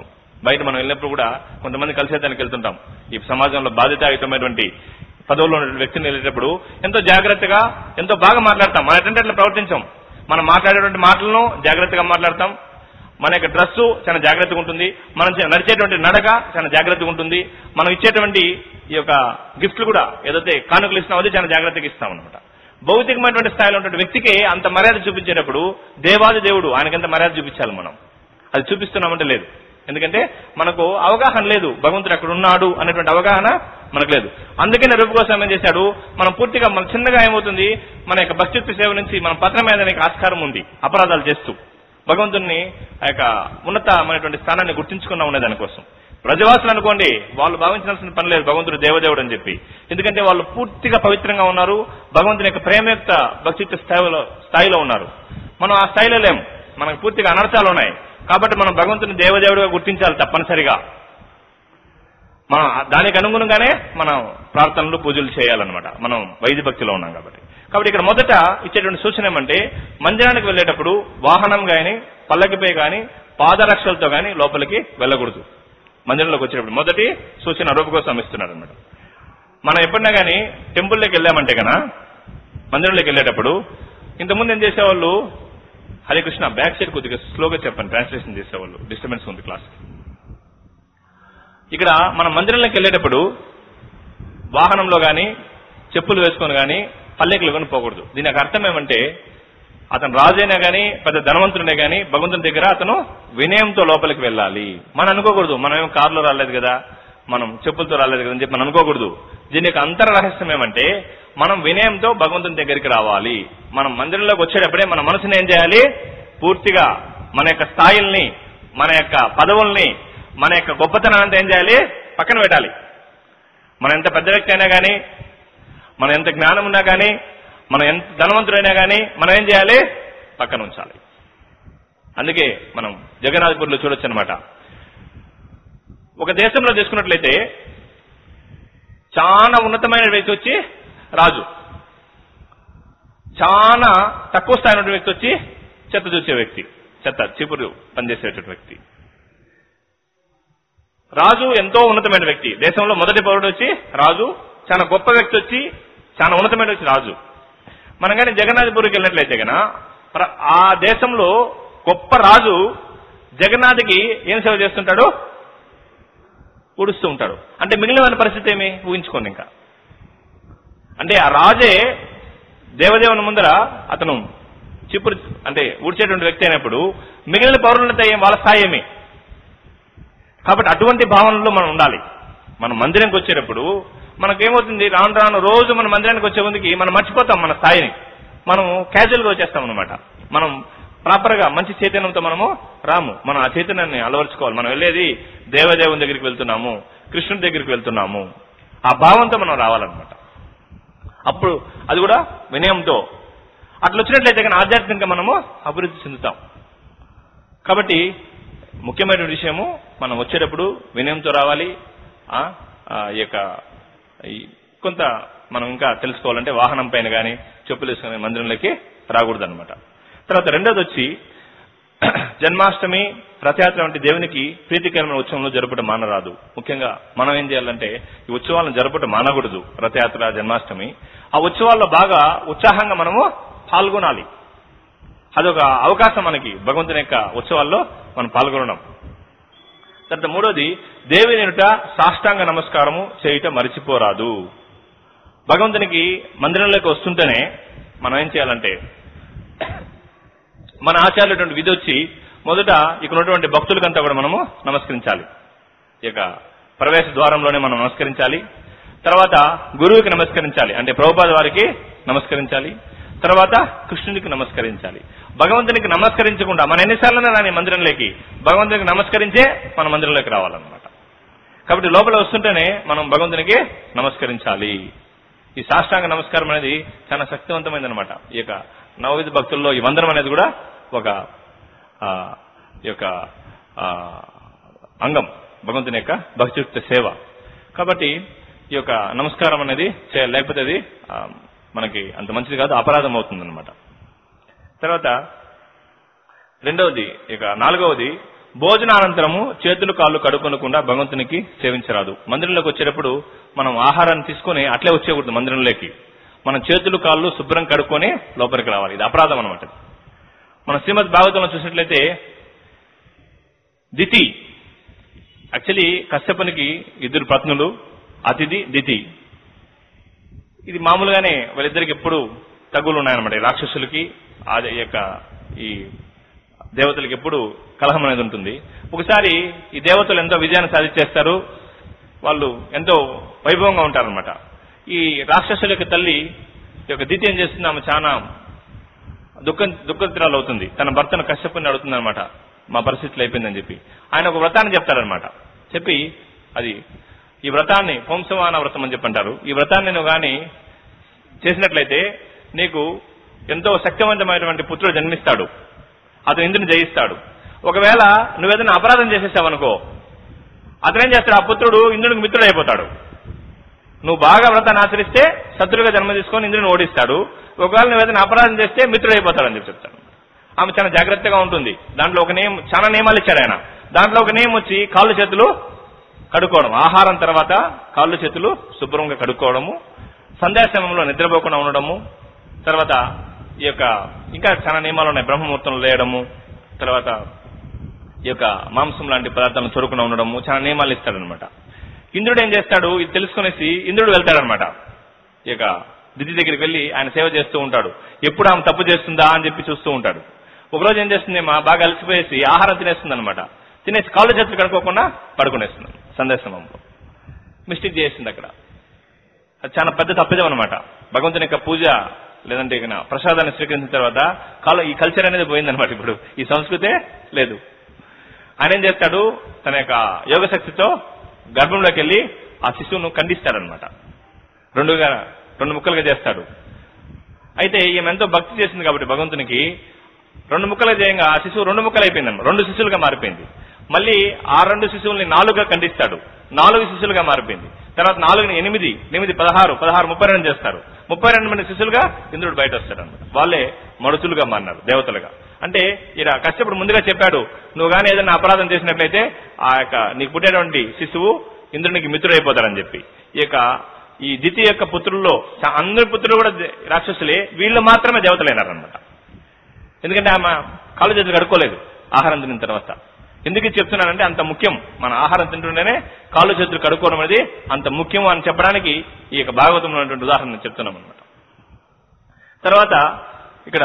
A: బయట మనం వెళ్ళినప్పుడు కూడా కొంతమంది కలిసేదానికి వెళ్తుంటాం ఈ సమాజంలో బాధ్యతాయుతమైనటువంటి పదవుల్లో ఉన్నటువంటి వ్యక్తిని వెళ్ళేటప్పుడు ఎంతో జాగ్రత్తగా ఎంతో బాగా మాట్లాడతాం మన ఎటువంటి అట్లా ప్రవర్తించాం మనం మాట్లాడేటువంటి మాటలను జాగ్రత్తగా మాట్లాడతాం మన యొక్క డ్రెస్సు చాలా జాగ్రత్తగా ఉంటుంది మనం చే- నడిచేటువంటి నడక చాలా జాగ్రత్తగా ఉంటుంది మనం ఇచ్చేటువంటి ఈ యొక్క గిఫ్ట్లు కూడా ఏదైతే కానుకలు ఇస్తామో అది చాలా జాగ్రత్తగా ఇస్తాం అనమాట భౌతికమైనటువంటి స్థాయిలో ఉన్న వ్యక్తికి అంత మర్యాద చూపించేటప్పుడు దేవాది దేవుడు ఆయనకంత మర్యాద చూపించాలి మనం అది చూపిస్తున్నామంటే లేదు ఎందుకంటే మనకు అవగాహన లేదు భగవంతుడు అక్కడ ఉన్నాడు అనేటువంటి అవగాహన మనకు లేదు అందుకనే రూపు కోసం ఏం చేశాడు మనం పూర్తిగా మన చిన్నగా ఏమవుతుంది మన యొక్క భక్తిత్వ సేవ నుంచి మన పత్రం మీద ఆస్కారం ఉంది అపరాధాలు చేస్తూ భగవంతుని ఆ యొక్క ఉన్నతమైనటువంటి స్థానాన్ని గుర్తించుకున్నా ఉండే దానికోసం ప్రజవాసులు అనుకోండి వాళ్ళు భావించాల్సిన పని లేదు భగవంతుడు దేవదేవుడు అని చెప్పి ఎందుకంటే వాళ్ళు పూర్తిగా పవిత్రంగా ఉన్నారు భగవంతుని యొక్క ప్రేమయుక్త భక్తిత్వ స్థాయిలో స్థాయిలో ఉన్నారు మనం ఆ స్థాయిలో లేం మనకు పూర్తిగా అనర్థాలు ఉన్నాయి కాబట్టి మనం భగవంతుని దేవదేవుడిగా గుర్తించాలి తప్పనిసరిగా మనం దానికి అనుగుణంగానే మనం ప్రార్థనలు పూజలు చేయాలన్నమాట మనం వైద్య భక్తిలో ఉన్నాం కాబట్టి కాబట్టి ఇక్కడ మొదట ఇచ్చేటువంటి సూచన ఏమంటే మందిరానికి వెళ్ళేటప్పుడు వాహనం గాని పల్లకిపై గాని పాదరక్షలతో గాని లోపలికి వెళ్ళకూడదు మందిరంలోకి వచ్చేటప్పుడు మొదటి సూచన రూప కోసం ఇస్తున్నారు అనమాట మనం ఎప్పుడైనా కానీ టెంపుల్లోకి వెళ్ళామంటే కనుక మందిరంలోకి వెళ్ళేటప్పుడు ఇంతకుముందు ఏం చేసేవాళ్ళు హరే కృష్ణ బ్యాక్ సైడ్ కొద్దిగా స్లోగా చెప్పండి ట్రాన్స్లేషన్ చేసేవాళ్ళు డిస్టర్బెన్స్ ఉంది క్లాస్ ఇక్కడ మనం మందిరంలోకి వెళ్ళేటప్పుడు వాహనంలో గాని చెప్పులు వేసుకొని గాని పల్లెకులు కొని పోకూడదు దీనికి అర్థం ఏమంటే అతను రాజైనా గాని పెద్ద ధనవంతుడినే గాని భగవంతుని దగ్గర అతను వినయంతో లోపలికి వెళ్ళాలి మనం అనుకోకూడదు మనం ఏం కారులో రాలేదు కదా మనం చెప్పులతో రాలేదు కదా అని చెప్పి మనం అనుకోకూడదు దీని యొక్క అంతర రహస్యం ఏమంటే మనం వినయంతో భగవంతుని దగ్గరికి రావాలి మనం మందిరంలోకి వచ్చేటప్పుడే మన మనసుని ఏం చేయాలి పూర్తిగా మన యొక్క స్థాయిల్ని మన యొక్క పదవుల్ని మన యొక్క గొప్పతనం అంతా ఏం చేయాలి పక్కన పెట్టాలి మనం ఎంత పెద్ద వ్యక్తి అయినా కానీ మనం ఎంత జ్ఞానం ఉన్నా కానీ మనం ఎంత ధనవంతుడైనా కానీ మనం ఏం చేయాలి పక్కన ఉంచాలి అందుకే మనం జగన్నాథపూర్లో చూడొచ్చు అనమాట ఒక దేశంలో తీసుకున్నట్లయితే చాలా ఉన్నతమైన వ్యక్తి వచ్చి రాజు చాలా తక్కువ స్థాయి ఉన్న వ్యక్తి వచ్చి చెత్త చూసే వ్యక్తి చెత్త చీపురు పనిచేసేటువంటి వ్యక్తి రాజు ఎంతో ఉన్నతమైన వ్యక్తి దేశంలో మొదటి పౌరుడు వచ్చి రాజు చాలా గొప్ప వ్యక్తి వచ్చి చాలా ఉన్నతమైన వ్యక్తి రాజు మనం కానీ జగన్నాథపురికి వెళ్ళినట్లయితే గన ప్ర- ఆ దేశంలో గొప్ప రాజు జగన్నాథ్కి ఏం సేవ చేస్తుంటాడు ఊడుస్తూ ఉంటాడు అంటే మిగిలిన వారి పరిస్థితి ఏమి ఊహించుకోండి ఇంకా అంటే ఆ రాజే దేవదేవుని ముందర అతను చిపురు అంటే ఊడ్చేటువంటి వ్యక్తి అయినప్పుడు మిగిలిన పౌరులతో ఏం వాళ్ళ స్థాయి ఏమి కాబట్టి అటువంటి భావనలో మనం ఉండాలి మనం మందిరానికి వచ్చేటప్పుడు మనకేమవుతుంది రాను రాను రోజు మన మందిరానికి వచ్చే ముందుకి మనం మర్చిపోతాం మన స్థాయిని మనం క్యాజువల్గా వచ్చేస్తాం అనమాట మనం ప్రాపర్ గా మంచి చైతన్యంతో మనము రాము మనం ఆ చైతన్యాన్ని అలవరుచుకోవాలి మనం వెళ్ళేది దేవదేవుని దగ్గరికి వెళ్తున్నాము కృష్ణుడి దగ్గరికి వెళ్తున్నాము ఆ భావంతో మనం రావాలన్నమాట అప్పుడు అది కూడా వినయంతో అట్లా వచ్చినట్లయితే కానీ ఆధ్యాత్మికంగా మనము అభివృద్ధి చెందుతాం కాబట్టి ముఖ్యమైన విషయము మనం వచ్చేటప్పుడు వినయంతో రావాలి ఆ, ఆ, ఈ యొక్క ఈ కొంత మనం ఇంకా తెలుసుకోవాలంటే వాహనం పైన కానీ చెప్పులు వేసుకునే మందిరంలోకి రాకూడదు అనమాట తర్వాత రెండోది వచ్చి జన్మాష్టమి రథయాత్ర వంటి దేవునికి ప్రీతికరమైన ఉత్సవంలో జరపడం మానరాదు ముఖ్యంగా మనం ఏం చేయాలంటే ఈ ఉత్సవాలను జరపడం మానకూడదు రథయాత్ర జన్మాష్టమి ఆ ఉత్సవాల్లో బాగా ఉత్సాహంగా మనము పాల్గొనాలి అదొక అవకాశం మనకి భగవంతుని యొక్క ఉత్సవాల్లో మనం పాల్గొనడం తర్వాత మూడోది దేవి ఎనుట సాష్టాంగ నమస్కారము చేయుట మరిచిపోరాదు భగవంతునికి మందిరంలోకి వస్తుంటేనే మనం ఏం చేయాలంటే మన ఆచార్యులటువంటి విధి వచ్చి మొదట ఇక్కడ ఉన్నటువంటి భక్తులకంతా కూడా మనము నమస్కరించాలి ఈ యొక్క ప్రవేశ ద్వారంలోనే మనం నమస్కరించాలి తర్వాత గురువుకి నమస్కరించాలి అంటే ప్రభుపాద వారికి నమస్కరించాలి తర్వాత కృష్ణునికి నమస్కరించాలి భగవంతునికి నమస్కరించకుండా మన ఎన్నిసార్లు రాని మందిరంలోకి భగవంతునికి నమస్కరించే మన మందిరంలోకి రావాలన్నమాట కాబట్టి లోపల వస్తుంటేనే మనం భగవంతునికి నమస్కరించాలి ఈ సాష్టాంగ నమస్కారం అనేది చాలా శక్తివంతమైనది అనమాట ఈ యొక్క నవవిధ భక్తుల్లో ఈ వందనం అనేది కూడా ఒక ఆ, ఈ యొక్క ఆ, అంగం భగవంతుని యొక్క భక్తియుక్త సేవ కాబట్టి ఈ యొక్క నమస్కారం అనేది చేయాలి లేకపోతే అది ఆ, మనకి అంత మంచిది కాదు అపరాధం అవుతుంది తర్వాత రెండవది ఇక నాలుగవది భోజనానంతరము చేతులు కాళ్ళు కడుకొనకుండా భగవంతునికి సేవించరాదు మందిరంలోకి వచ్చేటప్పుడు మనం ఆహారాన్ని తీసుకొని అట్లే వచ్చేకూడదు మందిరంలోకి మన చేతులు కాళ్ళు శుభ్రం కడుక్కొని లోపలికి రావాలి ఇది అపరాధం అనమాట మన శ్రీమద్ భాగవతంలో చూసినట్లయితే దితి యాక్చువల్లీ కశ్యపునికి ఇద్దరు పత్నులు అతిథి దితి ఇది మామూలుగానే వాళ్ళిద్దరికి ఎప్పుడు తగులు ఉన్నాయన్నమాట ఈ రాక్షసులకి అదే యొక్క ఈ దేవతలకి ఎప్పుడు కలహం అనేది ఉంటుంది ఒకసారి ఈ దేవతలు ఎంతో విజయాన్ని సాధించేస్తారు వాళ్ళు ఎంతో వైభవంగా ఉంటారనమాట ఈ రాక్షసుల యొక్క తల్లి ఈ యొక్క దితి ఏం చేస్తుంది ఆమె చాలా దుఃఖ దుఃఖితురాలు అవుతుంది తన భర్తను కశ్యపుని అడుగుతుంది అనమాట మా పరిస్థితులు అయిపోయిందని చెప్పి ఆయన ఒక వ్రతాన్ని చెప్తారనమాట చెప్పి అది ఈ వ్రతాన్ని పుంసమాన వ్రతం అని చెప్పి అంటారు ఈ వ్రతాన్ని నువ్వు గాని చేసినట్లయితే నీకు ఎంతో శక్తివంతమైనటువంటి పుత్రుడు జన్మిస్తాడు అతను ఇంద్రుని జయిస్తాడు ఒకవేళ నువ్వేదైనా అపరాధం చేసేసావనుకో అతను ఏం చేస్తాడు ఆ పుత్రుడు ఇంద్రునికి మిత్రుడు అయిపోతాడు నువ్వు బాగా వ్రతాన్ని ఆచరిస్తే శత్రువుగా జన్మ తీసుకొని ఇంద్రుని ఓడిస్తాడు ఒకవేళ నువ్వు ఏదైనా అపరాధం చేస్తే మిత్రుడు అయిపోతాడని చెప్పి చెప్తాడు ఆమె చాలా జాగ్రత్తగా ఉంటుంది దాంట్లో ఒక నియమం చాలా నియమాలు ఇచ్చాడు ఆయన దాంట్లో ఒక నియమం వచ్చి కాళ్ళు చేతులు కడుక్కోవడం ఆహారం తర్వాత కాళ్ళు చేతులు శుభ్రంగా కడుక్కోవడము సంధ్యా సమయంలో నిద్రపోకుండా ఉండడము తర్వాత ఈ యొక్క ఇంకా చాలా నియమాలు ఉన్నాయి బ్రహ్మముహూర్తంలో లేయడము తర్వాత ఈ యొక్క మాంసం లాంటి పదార్థాలను చొరుకున ఉండడము చాలా నియమాలు ఇస్తాడనమాట ఇంద్రుడు ఏం చేస్తాడు ఇది తెలుసుకునేసి ఇంద్రుడు వెళ్తాడనమాట ఈ యొక్క దిది దగ్గరికి వెళ్ళి ఆయన సేవ చేస్తూ ఉంటాడు ఎప్పుడు ఆమె తప్పు చేస్తుందా అని చెప్పి చూస్తూ ఉంటాడు ఒకరోజు ఏం చేస్తుంది మా బాగా అలసిపోయేసి ఆహారం తినేస్తుంది అనమాట తినేసి కాళ్ళు చేతులు కడుక్కోకుండా పడుకునేస్తుంది సందేశంలో మిస్టేక్ చేసింది అక్కడ అది చాలా పెద్ద తప్పిదం అనమాట భగవంతుని యొక్క పూజ లేదంటే ఇక ప్రసాదాన్ని స్వీకరించిన తర్వాత కాలం ఈ కల్చర్ అనేది పోయిందనమాట ఇప్పుడు ఈ సంస్కృతే లేదు ఆయన ఏం చేస్తాడు తన యొక్క యోగ శక్తితో గర్భంలోకి వెళ్ళి ఆ శిశువును ఖండిస్తాడనమాట రెండుగా రెండు ముక్కలుగా చేస్తాడు అయితే ఈమె ఎంతో భక్తి చేసింది కాబట్టి భగవంతునికి రెండు ముక్కలు చేయంగా ఆ శిశువు రెండు ముక్కలు అయిపోయిందన్నమాట రెండు శిశువులుగా మారిపోయింది మళ్ళీ ఆ రెండు శిశువుల్ని నాలుగుగా ఖండిస్తాడు నాలుగు శిశువులుగా మారిపోయింది తర్వాత నాలుగుని ఎనిమిది ఎనిమిది పదహారు పదహారు ముప్పై రెండు చేస్తారు ముప్పై రెండు మంది శిశువులుగా ఇంద్రుడు బయట వస్తాడు అనమాట వాళ్ళే మనుషులుగా మారినారు దేవతలుగా అంటే ఇలా కష్టపడి ముందుగా చెప్పాడు నువ్వు కానీ ఏదైనా అపరాధం చేసినట్లయితే ఆ యొక్క నీకు పుట్టేటువంటి శిశువు ఇంద్రునికి మిత్రుడైపోతాడని చెప్పి ఈ యొక్క ఈ దితి యొక్క పుత్రుల్లో చా- అందరి పుత్రులు కూడా దే- రాక్షసులే వీళ్ళు మాత్రమే దేవతలైనారనమాట ఎందుకంటే ఆమె కాళ్ళు చేతులు కడుక్కోలేదు ఆహారం తిన్న తర్వాత ఎందుకు ఇది చెప్తున్నానంటే అంత ముఖ్యం మన ఆహారం తింటుంటేనే కాళ్ళు చేతులు కడుక్కోవడం అనేది అంత ముఖ్యం అని చెప్పడానికి ఈ యొక్క భాగవతంలో ఉన్నటువంటి ఉదాహరణ చెప్తున్నాం అనమాట తర్వాత ఇక్కడ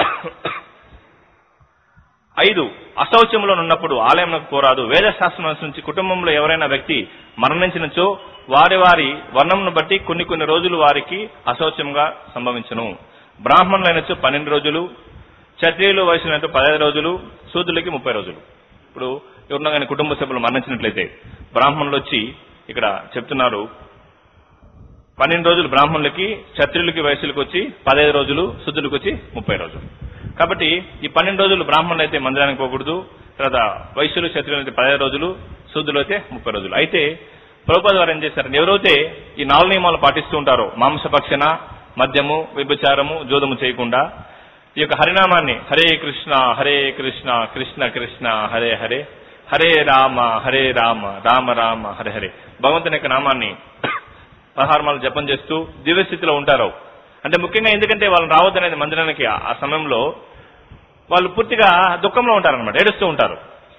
A: ఐదు అశౌచంలో ఉన్నప్పుడు ఆలయంలోకి పోరాదు వేదశాస్త్రం అనుసరించి కుటుంబంలో ఎవరైనా వ్యక్తి మరణించినచో వారి వారి వర్ణంను బట్టి కొన్ని కొన్ని రోజులు వారికి అశౌచంగా సంభవించును బ్రాహ్మణులైనచో పన్నెండు రోజులు క్షత్రియులు వయసునట్టు పదహైదు రోజులు శూద్రులకి ముప్పై రోజులు ఇప్పుడు ఎవరున్నా కానీ కుటుంబ సభ్యులు మరణించినట్లయితే బ్రాహ్మణులు వచ్చి ఇక్కడ చెప్తున్నారు పన్నెండు రోజులు బ్రాహ్మణులకి క్షత్రియులకి వయసులకు వచ్చి పదహైదు రోజులు శుద్ధులకు వచ్చి ముప్పై రోజులు కాబట్టి ఈ పన్నెండు రోజులు బ్రాహ్మణులు అయితే మందిరానికి పోకూడదు తర్వాత వైశ్యులు క్షత్రియులు అయితే పదహైదు రోజులు శుద్ధులు అయితే ముప్పై రోజులు అయితే ప్రభుపాద వారు ఏం చేశారంటే ఎవరైతే ఈ నాలుగు నియమాలు పాటిస్తూ ఉంటారో మాంసభక్షణ మద్యము వ్యభిచారము జోదము చేయకుండా ఈ యొక్క హరినామాన్ని హరే కృష్ణ హరే కృష్ణ కృష్ణ కృష్ణ హరే హరే హరే రామ హరే రామ రామ రామ హరే హరే భగవంతుని యొక్క నామాన్ని పదహారమాలు జపం చేస్తూ దివ్యస్థితిలో ఉంటారు అంటే ముఖ్యంగా ఎందుకంటే వాళ్ళని రావద్దనేది మందిరానికి ఆ- ఆ సమయంలో వాళ్ళు పూర్తిగా దుఃఖంలో ఉంటారన్నమాట ఏడుస్తూ ఉంటారు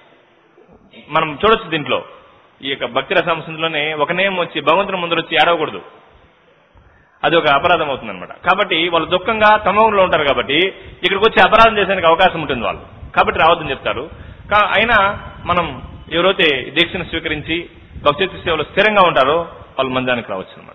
A: మనం చూడొచ్చు దీంట్లో ఈ యొక్క భక్తి రసంసంలోనే ఒక నేమ్ వచ్చి భగవంతుని ముందర వచ్చి ఏడవకూడదు అది ఒక అపరాధం అవుతుంది అనమాట కాబట్టి వాళ్ళు దుఃఖంగా తమగులో ఉంటారు కాబట్టి ఇక్కడికి వచ్చి అపరాధం చేసేందుకు అవకాశం ఉంటుంది వాళ్ళు కాబట్టి రావద్దని చెప్తారు కా- అయినా మనం ఎవరైతే దీక్షను స్వీకరించి భక్తి సేవలో స్థిరంగా ఉంటారో వాళ్ళు మందిరానికి రావచ్చు అనమాట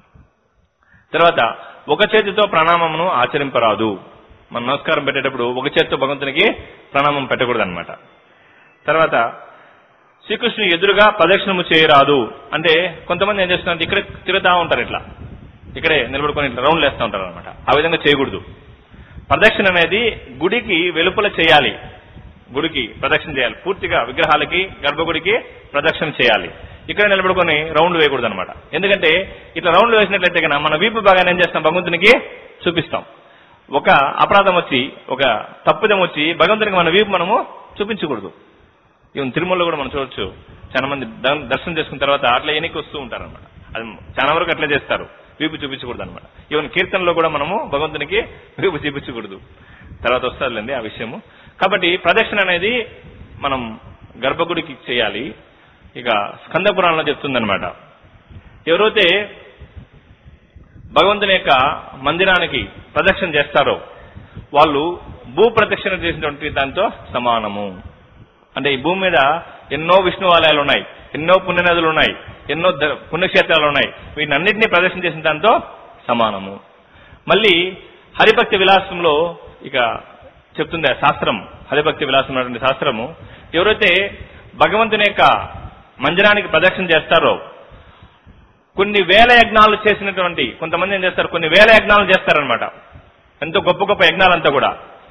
A: తర్వాత ఒక చేతితో ప్రణామమును ఆచరింపరాదు మనం నమస్కారం పెట్టేటప్పుడు ఒక చేతితో భగవంతునికి ప్రణామం పెట్టకూడదు అనమాట తర్వాత శ్రీకృష్ణుని ఎదురుగా ప్రదక్షిణము చేయరాదు అంటే కొంతమంది ఏం చేస్తున్నారు ఇక్కడ తిరుగుతా ఉంటారు ఇట్లా ఇక్కడే నిలబడుకొని ఇట్లా రౌండ్లు వేస్తూ ఉంటారు అనమాట ఆ విధంగా చేయకూడదు ప్రదక్షిణ అనేది గుడికి వెలుపల చేయాలి గుడికి ప్రదక్షిణ చేయాలి పూర్తిగా విగ్రహాలకి గర్భగుడికి ప్రదక్షిణ చేయాలి ఇక్కడ నిలబడుకొని రౌండ్ వేయకూడదు అనమాట ఎందుకంటే ఇట్లా రౌండ్లు వేసినట్లయితే కనుక మన వీపు భాగాన్ని ఏం చేస్తాం భగవంతునికి చూపిస్తాం ఒక అపరాధం వచ్చి ఒక తప్పిదం వచ్చి భగవంతునికి మన వీపు మనము చూపించకూడదు ఈవెన్ తిరుమలలో కూడా మనం చూడొచ్చు చాలా మంది ద- దర్శనం చేసుకున్న తర్వాత అట్లా ఎనికి వస్తూ ఉంటారన్నమాట అది చాలా వరకు అట్లా చేస్తారు వీపు చూపించకూడదు అనమాట ఈవెన్ కీర్తనలో కూడా మనము భగవంతునికి వీపు చూపించకూడదు తర్వాత వస్తుందిలేండి ఆ విషయము కాబట్టి ప్రదక్షిణ అనేది మనం గర్భగుడికి చేయాలి ఇక స్కంద పురాణంలో చెప్తుందనమాట ఎవరైతే భగవంతుని యొక్క మందిరానికి ప్రదక్షిణ చేస్తారో వాళ్ళు భూ ప్రదక్షిణ చేసినటువంటి దాంతో సమానము అంటే ఈ భూమి మీద ఎన్నో విష్ణు ఆలయాలు ఉన్నాయి ఎన్నో పుణ్యనదులు ఉన్నాయి ఎన్నో ద- పుణ్యక్షేత్రాలు ఉన్నాయి వీటిని అన్నింటినీ ప్రదర్శన చేసిన దాంతో సమానము మళ్ళీ హరిభక్తి విలాసంలో ఇక చెప్తుంది ఆ శాస్త్రం హరిభక్తి విలాసం అనేటువంటి శాస్త్రము ఎవరైతే భగవంతుని యొక్క మందిరానికి ప్రదక్షిణ చేస్తారో కొన్ని వేల యజ్ఞాలు చేసినటువంటి కొంతమంది ఏం చేస్తారు కొన్ని వేల యజ్ఞాలు చేస్తారనమాట ఎంతో గొప్ప గొప్ప యజ్ఞాలంతా కూడా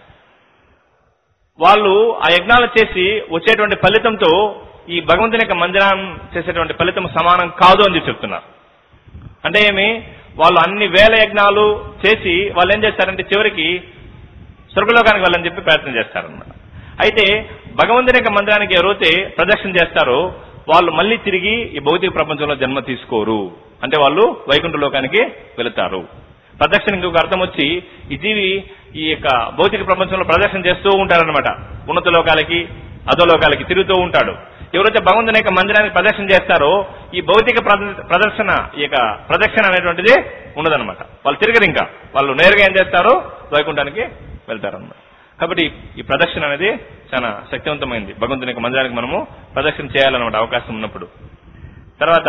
A: వాళ్ళు ఆ యజ్ఞాలు చేసి వచ్చేటువంటి ఫలితంతో ఈ భగవంతుని యొక్క మందిరం చేసేటువంటి ఫలితం సమానం కాదు అని చెప్పి చెప్తున్నారు అంటే ఏమి వాళ్ళు అన్ని వేల యజ్ఞాలు చేసి వాళ్ళు ఏం చేస్తారంటే చివరికి స్వర్గలోకానికి వెళ్ళని చెప్పి ప్రయత్నం చేస్తారన్నమాట అయితే భగవంతుని యొక్క మందిరానికి ఎవరైతే ప్రదక్షిణ చేస్తారో వాళ్ళు మళ్ళీ తిరిగి ఈ భౌతిక ప్రపంచంలో జన్మ తీసుకోరు అంటే వాళ్ళు వైకుంఠ లోకానికి వెళుతారు ప్రదక్షిణ ఇంకొక అర్థం వచ్చి ఈ జీవి ఈ యొక్క భౌతిక ప్రపంచంలో ప్రదక్షిణ చేస్తూ ఉంటారనమాట ఉన్నత లోకాలకి అధోలోకాలకి తిరుగుతూ ఉంటాడు ఎవరైతే భగవంతుని యొక్క మందిరానికి ప్రదక్షిణ చేస్తారో ఈ భౌతిక ప్రద- ప్రదర్శన ఈ యొక్క ప్రదక్షిణ అనేటువంటిది ఉండదన్నమాట వాళ్ళు తిరగరు ఇంకా వాళ్ళు నేరుగా ఏం చేస్తారో వైకుంఠానికి వెళ్తారన్నమాట కాబట్టి ఈ ప్రదక్షిణ అనేది చాలా శక్తివంతమైంది భగవంతుని యొక్క మందిరానికి మనము ప్రదక్షిణ చేయాలన్నమాట అవకాశం ఉన్నప్పుడు తర్వాత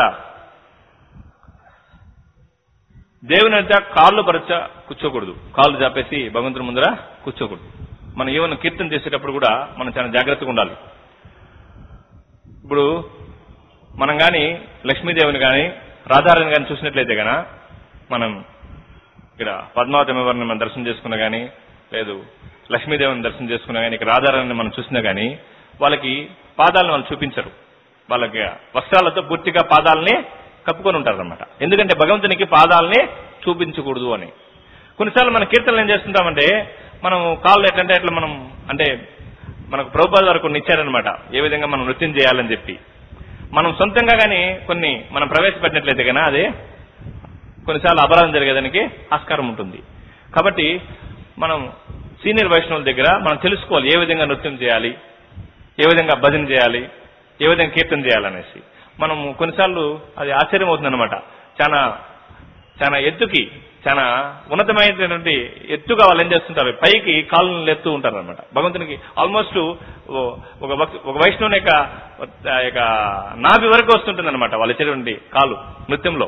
A: దేవుని యొక్క కాళ్ళు పరచ కూర్చోకూడదు కాళ్ళు చాపేసి భగవంతుని ముందర కూర్చోకూడదు మనం ఏమైనా కీర్తన చేసేటప్పుడు కూడా మనం చాలా జాగ్రత్తగా ఉండాలి ఇప్పుడు మనం కానీ లక్ష్మీదేవిని కానీ రాధారాణి కానీ చూసినట్లయితే గన మనం ఇక్కడ పద్మావతి అమ్మవారిని మనం దర్శనం చేసుకున్నా కానీ లేదు లక్ష్మీదేవిని దర్శనం చేసుకున్నా కానీ ఇక్కడ రాధారాణిని మనం చూసినా కానీ వాళ్ళకి పాదాలను వాళ్ళు చూపించరు వాళ్ళకి వస్త్రాలతో పూర్తిగా పాదాలని కప్పుకొని ఉంటారన్నమాట ఎందుకంటే భగవంతునికి పాదాలని చూపించకూడదు అని కొన్నిసార్లు మన కీర్తనలు ఏం చేస్తుంటామంటే మనం కాళ్ళు ఎట్లంటే ఎట్లా మనం అంటే మనకు ప్రభుపాద వారు కొన్ని ఇచ్చారనమాట ఏ విధంగా మనం నృత్యం చేయాలని చెప్పి మనం సొంతంగా కానీ కొన్ని మనం ప్రవేశపెట్టినట్లయితే కన్నా అదే కొన్నిసార్లు అపరాధం జరిగేదానికి ఆస్కారం ఉంటుంది కాబట్టి మనం సీనియర్ వైష్ణవుల దగ్గర మనం తెలుసుకోవాలి ఏ విధంగా నృత్యం చేయాలి ఏ విధంగా భజన చేయాలి ఏ విధంగా కీర్తన చేయాలనేసి మనం కొన్నిసార్లు అది ఆశ్చర్యం అవుతుందన్నమాట చాలా చాలా ఎత్తుకి చాలా ఉన్నతమైనటువంటి ఎత్తుగా వాళ్ళు ఏం చేస్తుంటారు పైకి కాళ్ళను ఎత్తూ ఉంటారు అనమాట భగవంతునికి ఆల్మోస్ట్ ఒక భక్తు- ఒక వైష్ణవుని యొక్క ఆ యొక్క నాభి వరకు వస్తుంటుంది అనమాట వాళ్ళు ఇచ్చేటువంటి కాలు నృత్యంలో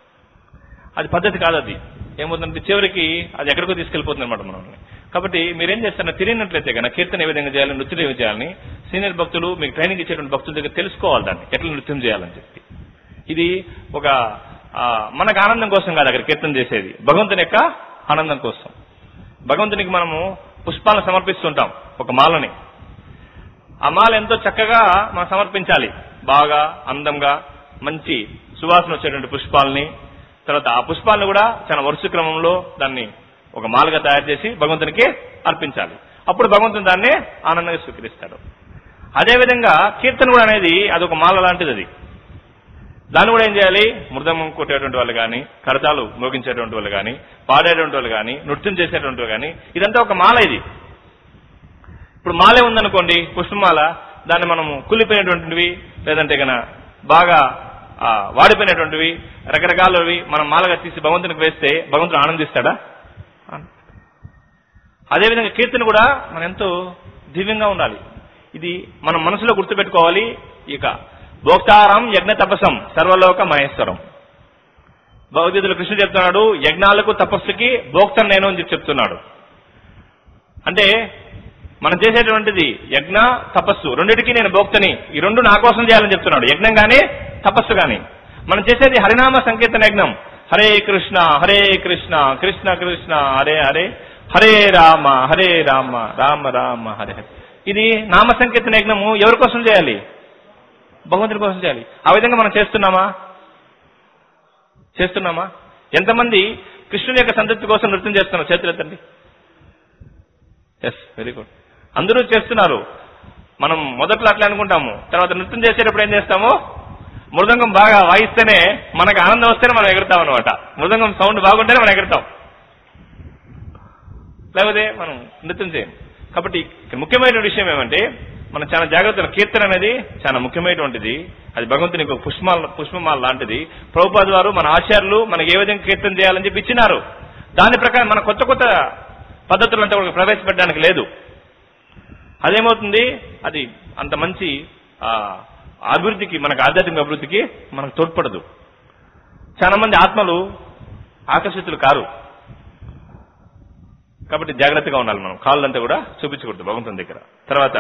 A: అది పద్ధతి కాదు అది ఏమవుతుందంటే చివరికి అది ఎక్కడికో తీసుకెళ్లిపోతుంది అనమాట మనల్ని కాబట్టి మీరేం చేస్తారో తెలియనట్లయితే కనుక కీర్తన ఏ విధంగా చేయాలి నృత్యం ఏ విధంగా చేయాలని సీనియర్ భక్తులు మీకు ట్రైనింగ్ ఇచ్చేటువంటి భక్తుల దగ్గర తెలుసుకోవాలి దాన్ని ఎట్లా నృత్యం చేయాలని చెప్పి ఇది ఒక ఆ, మనకు ఆనందం కోసం కాదు అక్కడ కీర్తన చేసేది భగవంతుని యొక్క ఆనందం కోసం భగవంతునికి మనము పుష్పాలను సమర్పిస్తుంటాం ఒక మాలని ఆ మాల ఎంతో చక్కగా మనం సమర్పించాలి బాగా అందంగా మంచి సువాసన వచ్చేటువంటి పుష్పాలని తర్వాత ఆ పుష్పాలను కూడా చాలా వరుస క్రమంలో దాన్ని ఒక మాలగా తయారు చేసి భగవంతునికి అర్పించాలి అప్పుడు భగవంతుని దాన్ని ఆనందంగా స్వీకరిస్తాడు అదేవిధంగా కీర్తన కూడా అనేది అదొక మాల లాంటిది అది దాన్ని కూడా ఏం చేయాలి మృదంగం కొట్టేటువంటి వాళ్ళు కానీ కరతాలు మోగించేటువంటి వాళ్ళు కానీ పాడేటువంటి వాళ్ళు కానీ నృత్యం చేసేటువంటి వాళ్ళు కానీ ఇదంతా ఒక మాల ఇది ఇప్పుడు మాలే ఉందనుకోండి పుష్పమాల దాన్ని మనము కులిపోయినటువంటివి లేదంటే గన బాగా ఆ, వాడిపోయినటువంటివి రకరకాలవి మనం మాలగా తీసి భగవంతునికి వేస్తే భగవంతుడు ఆనందిస్తాడా అదేవిధంగా కీర్తన కూడా మనం ఎంతో దివ్యంగా ఉండాలి ఇది మనం మనసులో గుర్తుపెట్టుకోవాలి ఇక భోక్తారం యజ్ఞ తపసం సర్వలోక మహేశ్వరం భగవద్గీతలో కృష్ణుడు చెప్తున్నాడు యజ్ఞాలకు తపస్సుకి భోక్తం నేను అని చెప్పి చెప్తున్నాడు అంటే మనం చేసేటువంటిది యజ్ఞ తపస్సు రెండిటికి నేను భోక్తని ఈ రెండు నా కోసం చేయాలని చెప్తున్నాడు యజ్ఞం గాని తపస్సు గాని మనం చేసేది హరినామ సంకీర్తన యజ్ఞం హరే కృష్ణ హరే కృష్ణ కృష్ణ కృష్ణ హరే హరే హరే రామ హరే రామ రామ రామ హరే హరే ఇది నామ సంకీర్తన యజ్ఞము ఎవరి కోసం చేయాలి భగవంతుడి కోసం చేయాలి ఆ విధంగా మనం చేస్తున్నామా చేస్తున్నామా ఎంతమంది కృష్ణుని యొక్క సంతృప్తి కోసం నృత్యం చేస్తున్నారు చేతులు ఎత్తండి ఎస్ వెరీ గుడ్ అందరూ చేస్తున్నారు మనం మొదట్లో అట్లా అనుకుంటాము తర్వాత నృత్యం చేసేటప్పుడు ఏం చేస్తాము మృదంగం బాగా వాయిస్తేనే మనకు ఆనందం వస్తేనే మనం ఎగురుతాం అనమాట మృదంగం సౌండ్ బాగుంటేనే మనం ఎగురుతాం లేకపోతే మనం నృత్యం చేయం కాబట్టి ఇక్కడ ముఖ్యమైన విషయం ఏమంటే మనం చాలా జాగ్రత్తలు కీర్తన అనేది చాలా ముఖ్యమైనటువంటిది అది భగవంతునికి ఒక పుష్పమాల పుష్పమాల లాంటిది ప్రభుపాద వారు మన ఆచార్యులు మనకి ఏ విధంగా కీర్తన చేయాలని చెప్పి ఇచ్చినారు దాని ప్రకారం మన కొత్త కొత్త పద్ధతులు అంటే ఒకటి ప్రవేశపెట్టడానికి లేదు అదేమవుతుంది అది అంత మంచి ఆ, అభివృద్ధికి మనకు ఆధ్యాత్మిక అభివృద్ధికి మనకు తోడ్పడదు చాలా మంది ఆత్మలు ఆకర్షితులు కారు కాబట్టి జాగ్రత్తగా ఉండాలి మనం కాళ్ళంతా కూడా చూపించకూడదు భగవంతుని దగ్గర తర్వాత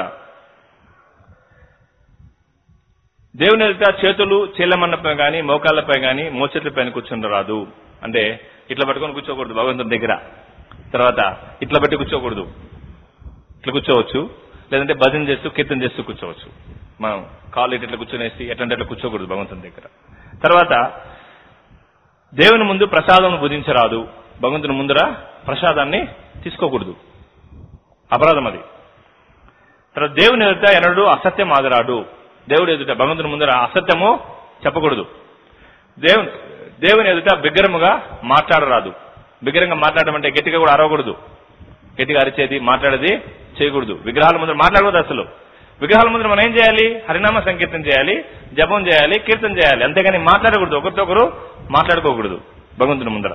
A: దేవుని ఎదుట చేతులు చీలమన్నపై కానీ మోకాళ్ళపై కానీ మోచేతులపైన కూర్చుండరాదు అంటే ఇట్లా పట్టుకొని కూర్చోకూడదు భగవంతుని దగ్గర తర్వాత ఇట్లా పెట్టి కూర్చోకూడదు ఇట్లా కూర్చోవచ్చు లేదంటే భజన చేస్తూ కీర్తన చేస్తూ కూర్చోవచ్చు మనం కాళ్ళు ఇట్లా ఇట్లా కూర్చొనేసి ఎట్లంటే అట్లా కూర్చోకూడదు భగవంతుని దగ్గర తర్వాత దేవుని ముందు ప్రసాదం భుజించరాదు భగవంతుని ముందర ప్రసాదాన్ని తీసుకోకూడదు అపరాధం అది తర్వాత దేవుని ఎదుట ఎన్నడూ అసత్యం ఆదరాడు దేవుడు ఎదుట భగవంతుని ముందర అసత్యము చెప్పకూడదు దేవుని దేవుని ఎదుట బిగ్గరముగా మాట్లాడరాదు బిగ్గరంగా మాట్లాడడం అంటే గట్టిగా కూడా అరవకూడదు గట్టిగా అరిచేది మాట్లాడేది చేయకూడదు విగ్రహాల ముందర మాట్లాడకూడదు అసలు విగ్రహాల ముందర మనం ఏం చేయాలి హరినామ సంకీర్తన చేయాలి జపం చేయాలి కీర్తన చేయాలి అంతేగాని మాట్లాడకూడదు ఒకరితో ఒకరు మాట్లాడుకోకూడదు భగవంతుని ముందర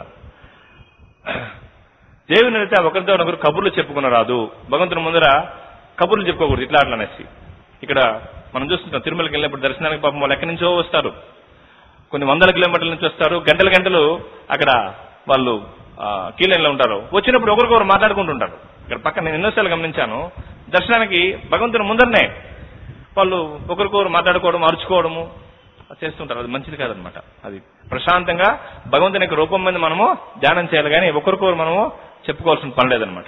A: దేవుని అయితే ఒకరితో ఒకరు కబుర్లు చెప్పుకున్న రాదు భగవంతుని ముందర కబుర్లు చెప్పుకోకూడదు ఇట్లా అట్లా అనేసి ఇక్కడ మనం చూస్తుంటాం తిరుమలకి వెళ్ళినప్పుడు దర్శనానికి పాపం వాళ్ళు ఎక్కడి నుంచో వస్తారు కొన్ని వందల కిలోమీటర్ల నుంచి వస్తారు గంటల గంటలు అక్కడ వాళ్ళు కీలైన్లో ఉంటారు వచ్చినప్పుడు ఒకరికొకరు మాట్లాడుకుంటుంటారు ఇక్కడ పక్కన నేను ఎన్నోసార్లు గమనించాను దర్శనానికి భగవంతుని ముందరనే వాళ్ళు ఒకరికొకరు మాట్లాడుకోవడం అరుచుకోవడము చేస్తుంటారు అది మంచిది కాదనమాట అది ప్రశాంతంగా భగవంతుని యొక్క రూపం మీద మనము ధ్యానం చేయాలి కానీ ఒకరికొకరు మనము చెప్పుకోవాల్సిన పని లేదనమాట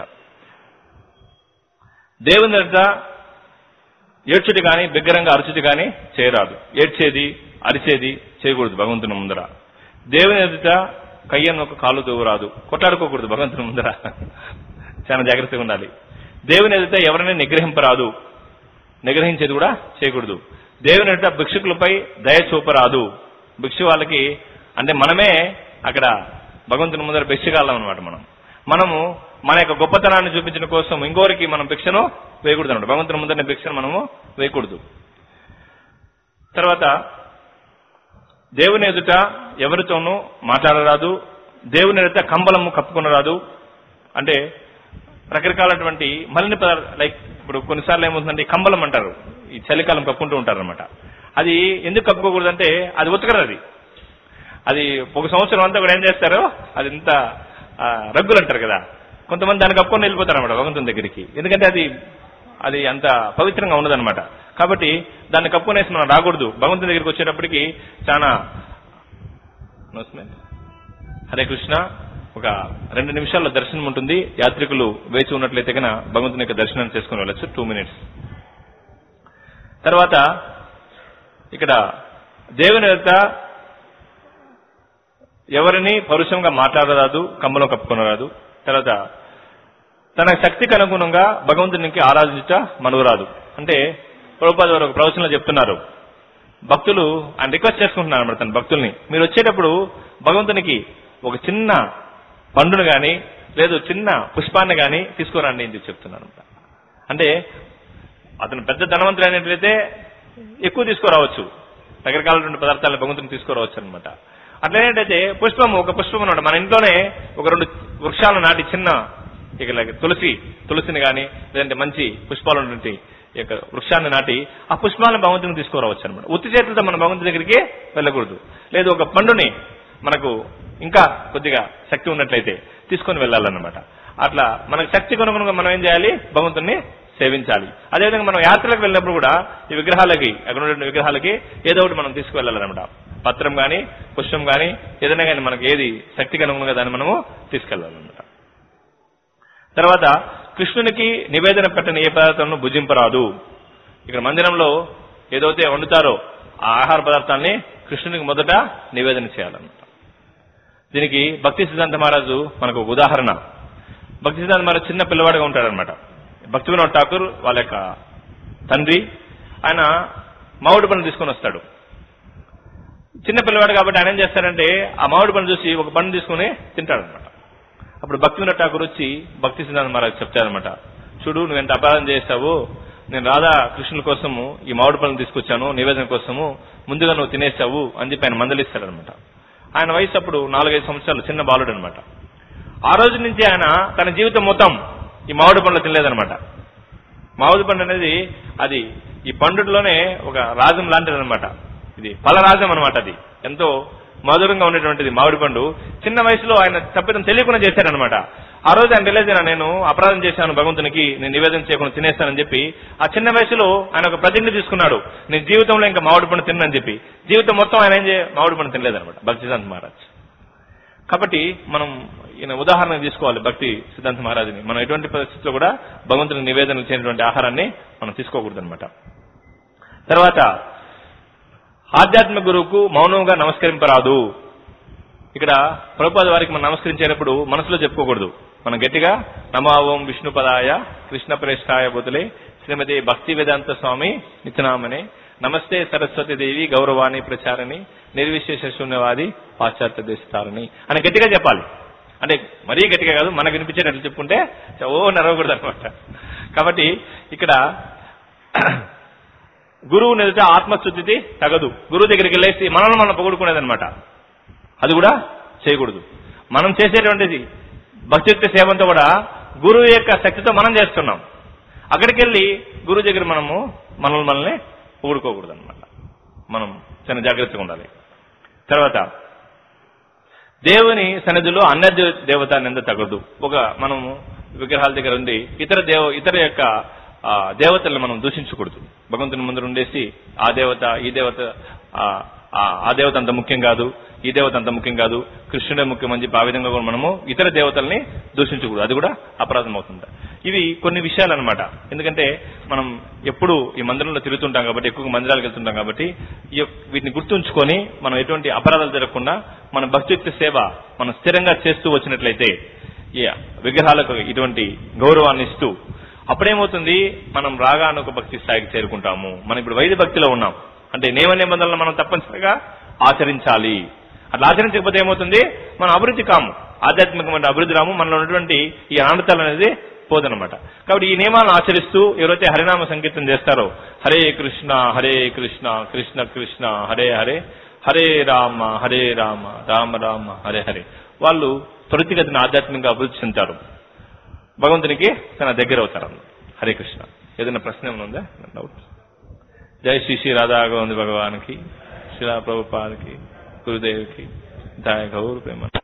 A: దేవుని దగ్గర ఏడ్చుటి కానీ బిగ్గరంగా అరుచుటి కానీ చేయరాదు ఏడ్చేది అరిచేది చేయకూడదు భగవంతుని ముందర దేవుని ఎదుట కయ్యను ఒక కాళ్ళు తవ్వరాదు కొట్లాడుకోకూడదు భగవంతుని ముందర చాలా జాగ్రత్తగా ఉండాలి దేవుని ఎదుట ఎవరిని నిగ్రహింపరాదు నిగ్రహించేది కూడా చేయకూడదు దేవుని ఎదుట భిక్షుకులపై దయ చూపరాదు భిక్షు వాళ్ళకి అంటే మనమే అక్కడ భగవంతుని ముందర భిక్షగాళ్ళం అనమాట మనం మనము మన యొక్క గొప్పతనాన్ని చూపించిన కోసం ఇంకోరికి మనం భిక్షను వేయకూడదు అనమాట భగవంతుని ముందర భిక్షను మనము వేయకూడదు తర్వాత దేవుని ఎదుట ఎవరితోనూ మాట్లాడరాదు దేవుని ఎదుట కంబలము కప్పుకొనరాదు అంటే రకరకాలటువంటి మలిన పదార్థ లైక్ ఇప్పుడు కొన్నిసార్లు ఏమవుతుందంటే ఈ కంబలం అంటారు ఈ చలికాలం కప్పుకుంటూ ఉంటారు అనమాట అది ఎందుకు కప్పుకోకూడదు అంటే అది ఉతకరు అది అది ఒక సంవత్సరం అంతా కూడా ఏం చేస్తారు అది ఇంత ఆ, రగ్గులు అంటారు కదా కొంతమంది దాన్ని కప్పుకొని వెళ్ళిపోతారు అనమాట భగవంతుని దగ్గరికి ఎందుకంటే అది అది అంత పవిత్రంగా ఉండదన్నమాట కాబట్టి దాన్ని కప్పుకొనేసి మనం రాకూడదు భగవంతుని దగ్గరికి వచ్చేటప్పటికి చాలా announcement. హరే కృష్ణ ఒక రెండు నిమిషాల్లో దర్శనం ఉంటుంది యాత్రికులు వేచి ఉన్నట్లయితే కనుక భగవంతుని యొక్క దర్శనం చేసుకుని వెళ్ళొచ్చు టూ మినిట్స్ తర్వాత ఇక్కడ దేవుని యొక్క ఎవరిని పరుషంగా మాట్లాడరాదు కమ్మలో కప్పుకొనరాదు తర్వాత తన శక్తికి అనుగుణంగా భగవంతునికి ఆరాధించుట మనవరాదు అంటే ప్రభుపాద వారు ఒక ప్రవచనంలో చెప్తున్నారు భక్తులు ఆయన రిక్వెస్ట్ చేసుకుంటున్నారు అన్నమాట తన భక్తుల్ని మీరు వచ్చేటప్పుడు భగవంతునికి ఒక చిన్న పండును గాని లేదు చిన్న పుష్పాన్ని గాని తీసుకురండి అని చెప్పి చెప్తున్నారు అన్నమాట. అంటే అతను పెద్ద ధనవంతుడు అయినట్లయితే ఎక్కువ తీసుకురావచ్చు రకరకాలైన పదార్థాలను భగవంతుని తీసుకురావచ్చు అనమాట అట్లనేటైతే పుష్పం ఒక పుష్పం అనమాట మన ఇంట్లోనే ఒక రెండు వృక్షాలను నాటి చిన్న ఇక like తులసి తులసిని గాని లేదంటే మంచి పుష్పాలు ఉన్నటువంటి ఈ యొక్క వృక్షాన్ని నాటి ఆ పుష్పాలను భగవంతుని తీసుకురావచ్చు అనమాట ఉత్తి చేతులతో మన భగవంతుని దగ్గరికి వెళ్ళకూడదు లేదు ఒక పండుని మనకు ఇంకా కొద్దిగా శక్తి ఉన్నట్లయితే తీసుకొని వెళ్ళాలన్నమాట అట్లా మనకు శక్తి కొనుగోలుగా మనం ఏం చేయాలి భగవంతుని సేవించాలి అదేవిధంగా మనం యాత్రలకు వెళ్ళినప్పుడు కూడా ఈ విగ్రహాలకి అక్కడ ఉన్న విగ్రహాలకి ఏదో ఒకటి మనం తీసుకువెళ్ళాలన్నమాట పత్రం గాని పుష్పం గాని ఏదైనా కానీ మనకి ఏది శక్తికి అనుగుణంగా దాన్ని మనము తీసుకెళ్లాలన్నమాట తర్వాత కృష్ణునికి నివేదన పెట్టని ఏ పదార్థాలను భుజింపరాదు ఇక్కడ మందిరంలో ఏదైతే వండుతారో ఆ ఆహార పదార్థాన్ని కృష్ణునికి మొదట నివేదన చేయాలన్నమాట దీనికి భక్తి సిద్ధాంత మహారాజు మనకు ఒక ఉదాహరణ భక్తి సిద్ధాంత మహారాజు చిన్న పిల్లవాడిగా ఉంటాడనమాట భక్తి వినోద్ ఠాకూర్ వాళ్ళ యొక్క తండ్రి ఆయన మామిడి పండు తీసుకొని వస్తాడు చిన్న పిల్లవాడు కాబట్టి ఆయన ఏం చేస్తాడంటే ఆ మామిడి పండు చూసి ఒక పండు తీసుకుని తింటాడనమాట అప్పుడు భక్తివినోద్ ఠాకూర్ వచ్చి భక్తి సిద్ధాంత మహారాజ్ చెప్తారనమాట చూడు నువ్వు ఎంత అపరాధం చేస్తావు నేను రాధా కృష్ణుల కోసము ఈ మామిడి పనులు తీసుకొచ్చాను నివేదన కోసము ముందుగా నువ్వు తినేస్తావు అని చెప్పి ఆయన మందలిస్తాడనమాట ఆయన వయసు అప్పుడు నాలుగైదు సంవత్సరాలు చిన్న బాలుడు అనమాట ఆ రోజు నుంచి ఆయన తన జీవితం మొత్తం ఈ మామిడి పండ్లు తినలేదనమాట మామిడి పండు అనేది అది ఈ పండులోనే ఒక రాజం లాంటిది అనమాట ఇది ఫలరాజం అనమాట అది ఎంతో మధురంగా ఉన్నటువంటిది మామిడి పండు చిన్న వయసులో ఆయన తప్పిదం తెలియకుండా చేశారనమాట ఆ రోజు ఆయన రిలైజ్ అయినా నేను అపరాధం చేశాను భగవంతునికి నేను నివేదన చేయకుండా తినేస్తానని చెప్పి ఆ చిన్న వయసులో ఆయన ఒక ప్రతిజ్ఞ తీసుకున్నాడు నేను జీవితంలో ఇంకా మామిడి పండు తిన్నని చెప్పి జీవితం మొత్తం ఆయన ఏం చేయ మామిడి పండు తినలేదనమాట భక్తిశాంత్ మహారాజ్ కాబట్టి మనం ఈయన ఉదాహరణ తీసుకోవాలి భక్తి సిద్ధాంత మహారాజుని మనం ఎటువంటి పరిస్థితుల్లో కూడా భగవంతుని నివేదన చేయనటువంటి ఆహారాన్ని మనం తీసుకోకూడదు అనమాట తర్వాత ఆధ్యాత్మిక గురువుకు మౌనంగా నమస్కరింపరాదు ఇక్కడ ప్రభుపాద వారికి మనం నమస్కరించేటప్పుడు మనసులో చెప్పుకోకూడదు మనం గట్టిగా నమా ఓం విష్ణుపదాయ కృష్ణ ప్రేష్టాయ బుతులే శ్రీమతి భక్తి వేదాంత స్వామి నిత్యనామనే నమస్తే సరస్వతి దేవి గౌరవాణి ప్రచారని నిర్విశేష శూన్యవాది పాశ్చాత్య దేశతారని అని గట్టిగా చెప్పాలి అంటే మరీ గట్టిగా కాదు మనకు వినిపించేటట్లు చెప్పుకుంటే ఓ నరవకూడదు అనమాట కాబట్టి ఇక్కడ గురువు ఎదుట ఆత్మస్థుతి తగదు గురువు దగ్గరికి వెళ్ళేసి మనల్ని మనం పొగుడుకునేది అనమాట అది కూడా చేయకూడదు మనం చేసేటువంటిది భక్తియుక్త సేవంతో కూడా గురువు యొక్క శక్తితో మనం చేస్తున్నాం అక్కడికి వెళ్ళి గురువు దగ్గర మనము మనల్ని మనల్ని పొగుడుకోకూడదు అనమాట మనం చాలా జాగ్రత్తగా ఉండాలి తర్వాత దేవుని సన్నిధిలో అన్య దేవత నింద తగదు ఒక మనము విగ్రహాల దగ్గర ఉండి ఇతర దేవ ఇతర యొక్క ఆ, దేవతలను మనం దూషించకూడదు భగవంతుని ముందు ఉండేసి ఆ దేవత ఈ దేవత ఆ, ఆ, ఆ దేవత అంత ముఖ్యం కాదు ఈ దేవత అంత ముఖ్యం కాదు కృష్ణుడే ముఖ్యం అని చెప్పి ఆ విధంగా కూడా మనము ఇతర దేవతల్ని దూషించకూడదు అది కూడా అపరాధం అవుతుంది ఇవి కొన్ని విషయాలు అనమాట ఎందుకంటే మనం ఎప్పుడు ఈ మందిరంలో తిరుగుతుంటాం కాబట్టి ఎక్కువ మందిరాలకు వెళ్తుంటాం కాబట్టి ఈ యొక్క- వీటిని గుర్తుంచుకొని మనం ఎటువంటి అపరాధాలు జరగకుండా మన భక్తియుక్త సేవ మనం స్థిరంగా చేస్తూ వచ్చినట్లయితే ఈ విగ్రహాలకు ఇటువంటి గౌరవాన్ని ఇస్తూ అప్పుడేమవుతుంది మనం రాగానుక భక్తి స్థాయికి చేరుకుంటాము మనం ఇప్పుడు వైద్య భక్తిలో ఉన్నాం అంటే నియమ నిబంధనలు మనం తప్పనిసరిగా ఆచరించాలి అట్లా ఆచరించకపోతే ఏమవుతుంది మనం అభివృద్ధి కాము ఆధ్యాత్మికమైన అభివృద్ధి రాము మనలో ఉన్నటువంటి ఈ ఆనందాలు అనేది పోదనమాట కాబట్టి ఈ నియమాలను ఆచరిస్తూ ఎవరైతే హరినామ సంకీర్తన చేస్తారో హరే కృష్ణ హరే కృష్ణ కృష్ణ కృష్ణ హరే హరే హరే రామ హరే రామ రామ రామ హరే హరే వాళ్ళు త్వరితగతిన ఆధ్యాత్మికంగా అభివృద్ధి చెందుతారు భగవంతునికి తన దగ్గర అవుతారు హరే కృష్ణ ఏదైనా ప్రశ్న ఏమైనా ఉందా డౌట్ జై శ్రీ శ్రీ రాధా గోవింద భగవానికి శిలా ప్రభుపాదకి గురుదేవికి దాయ గౌరు ప్రేమ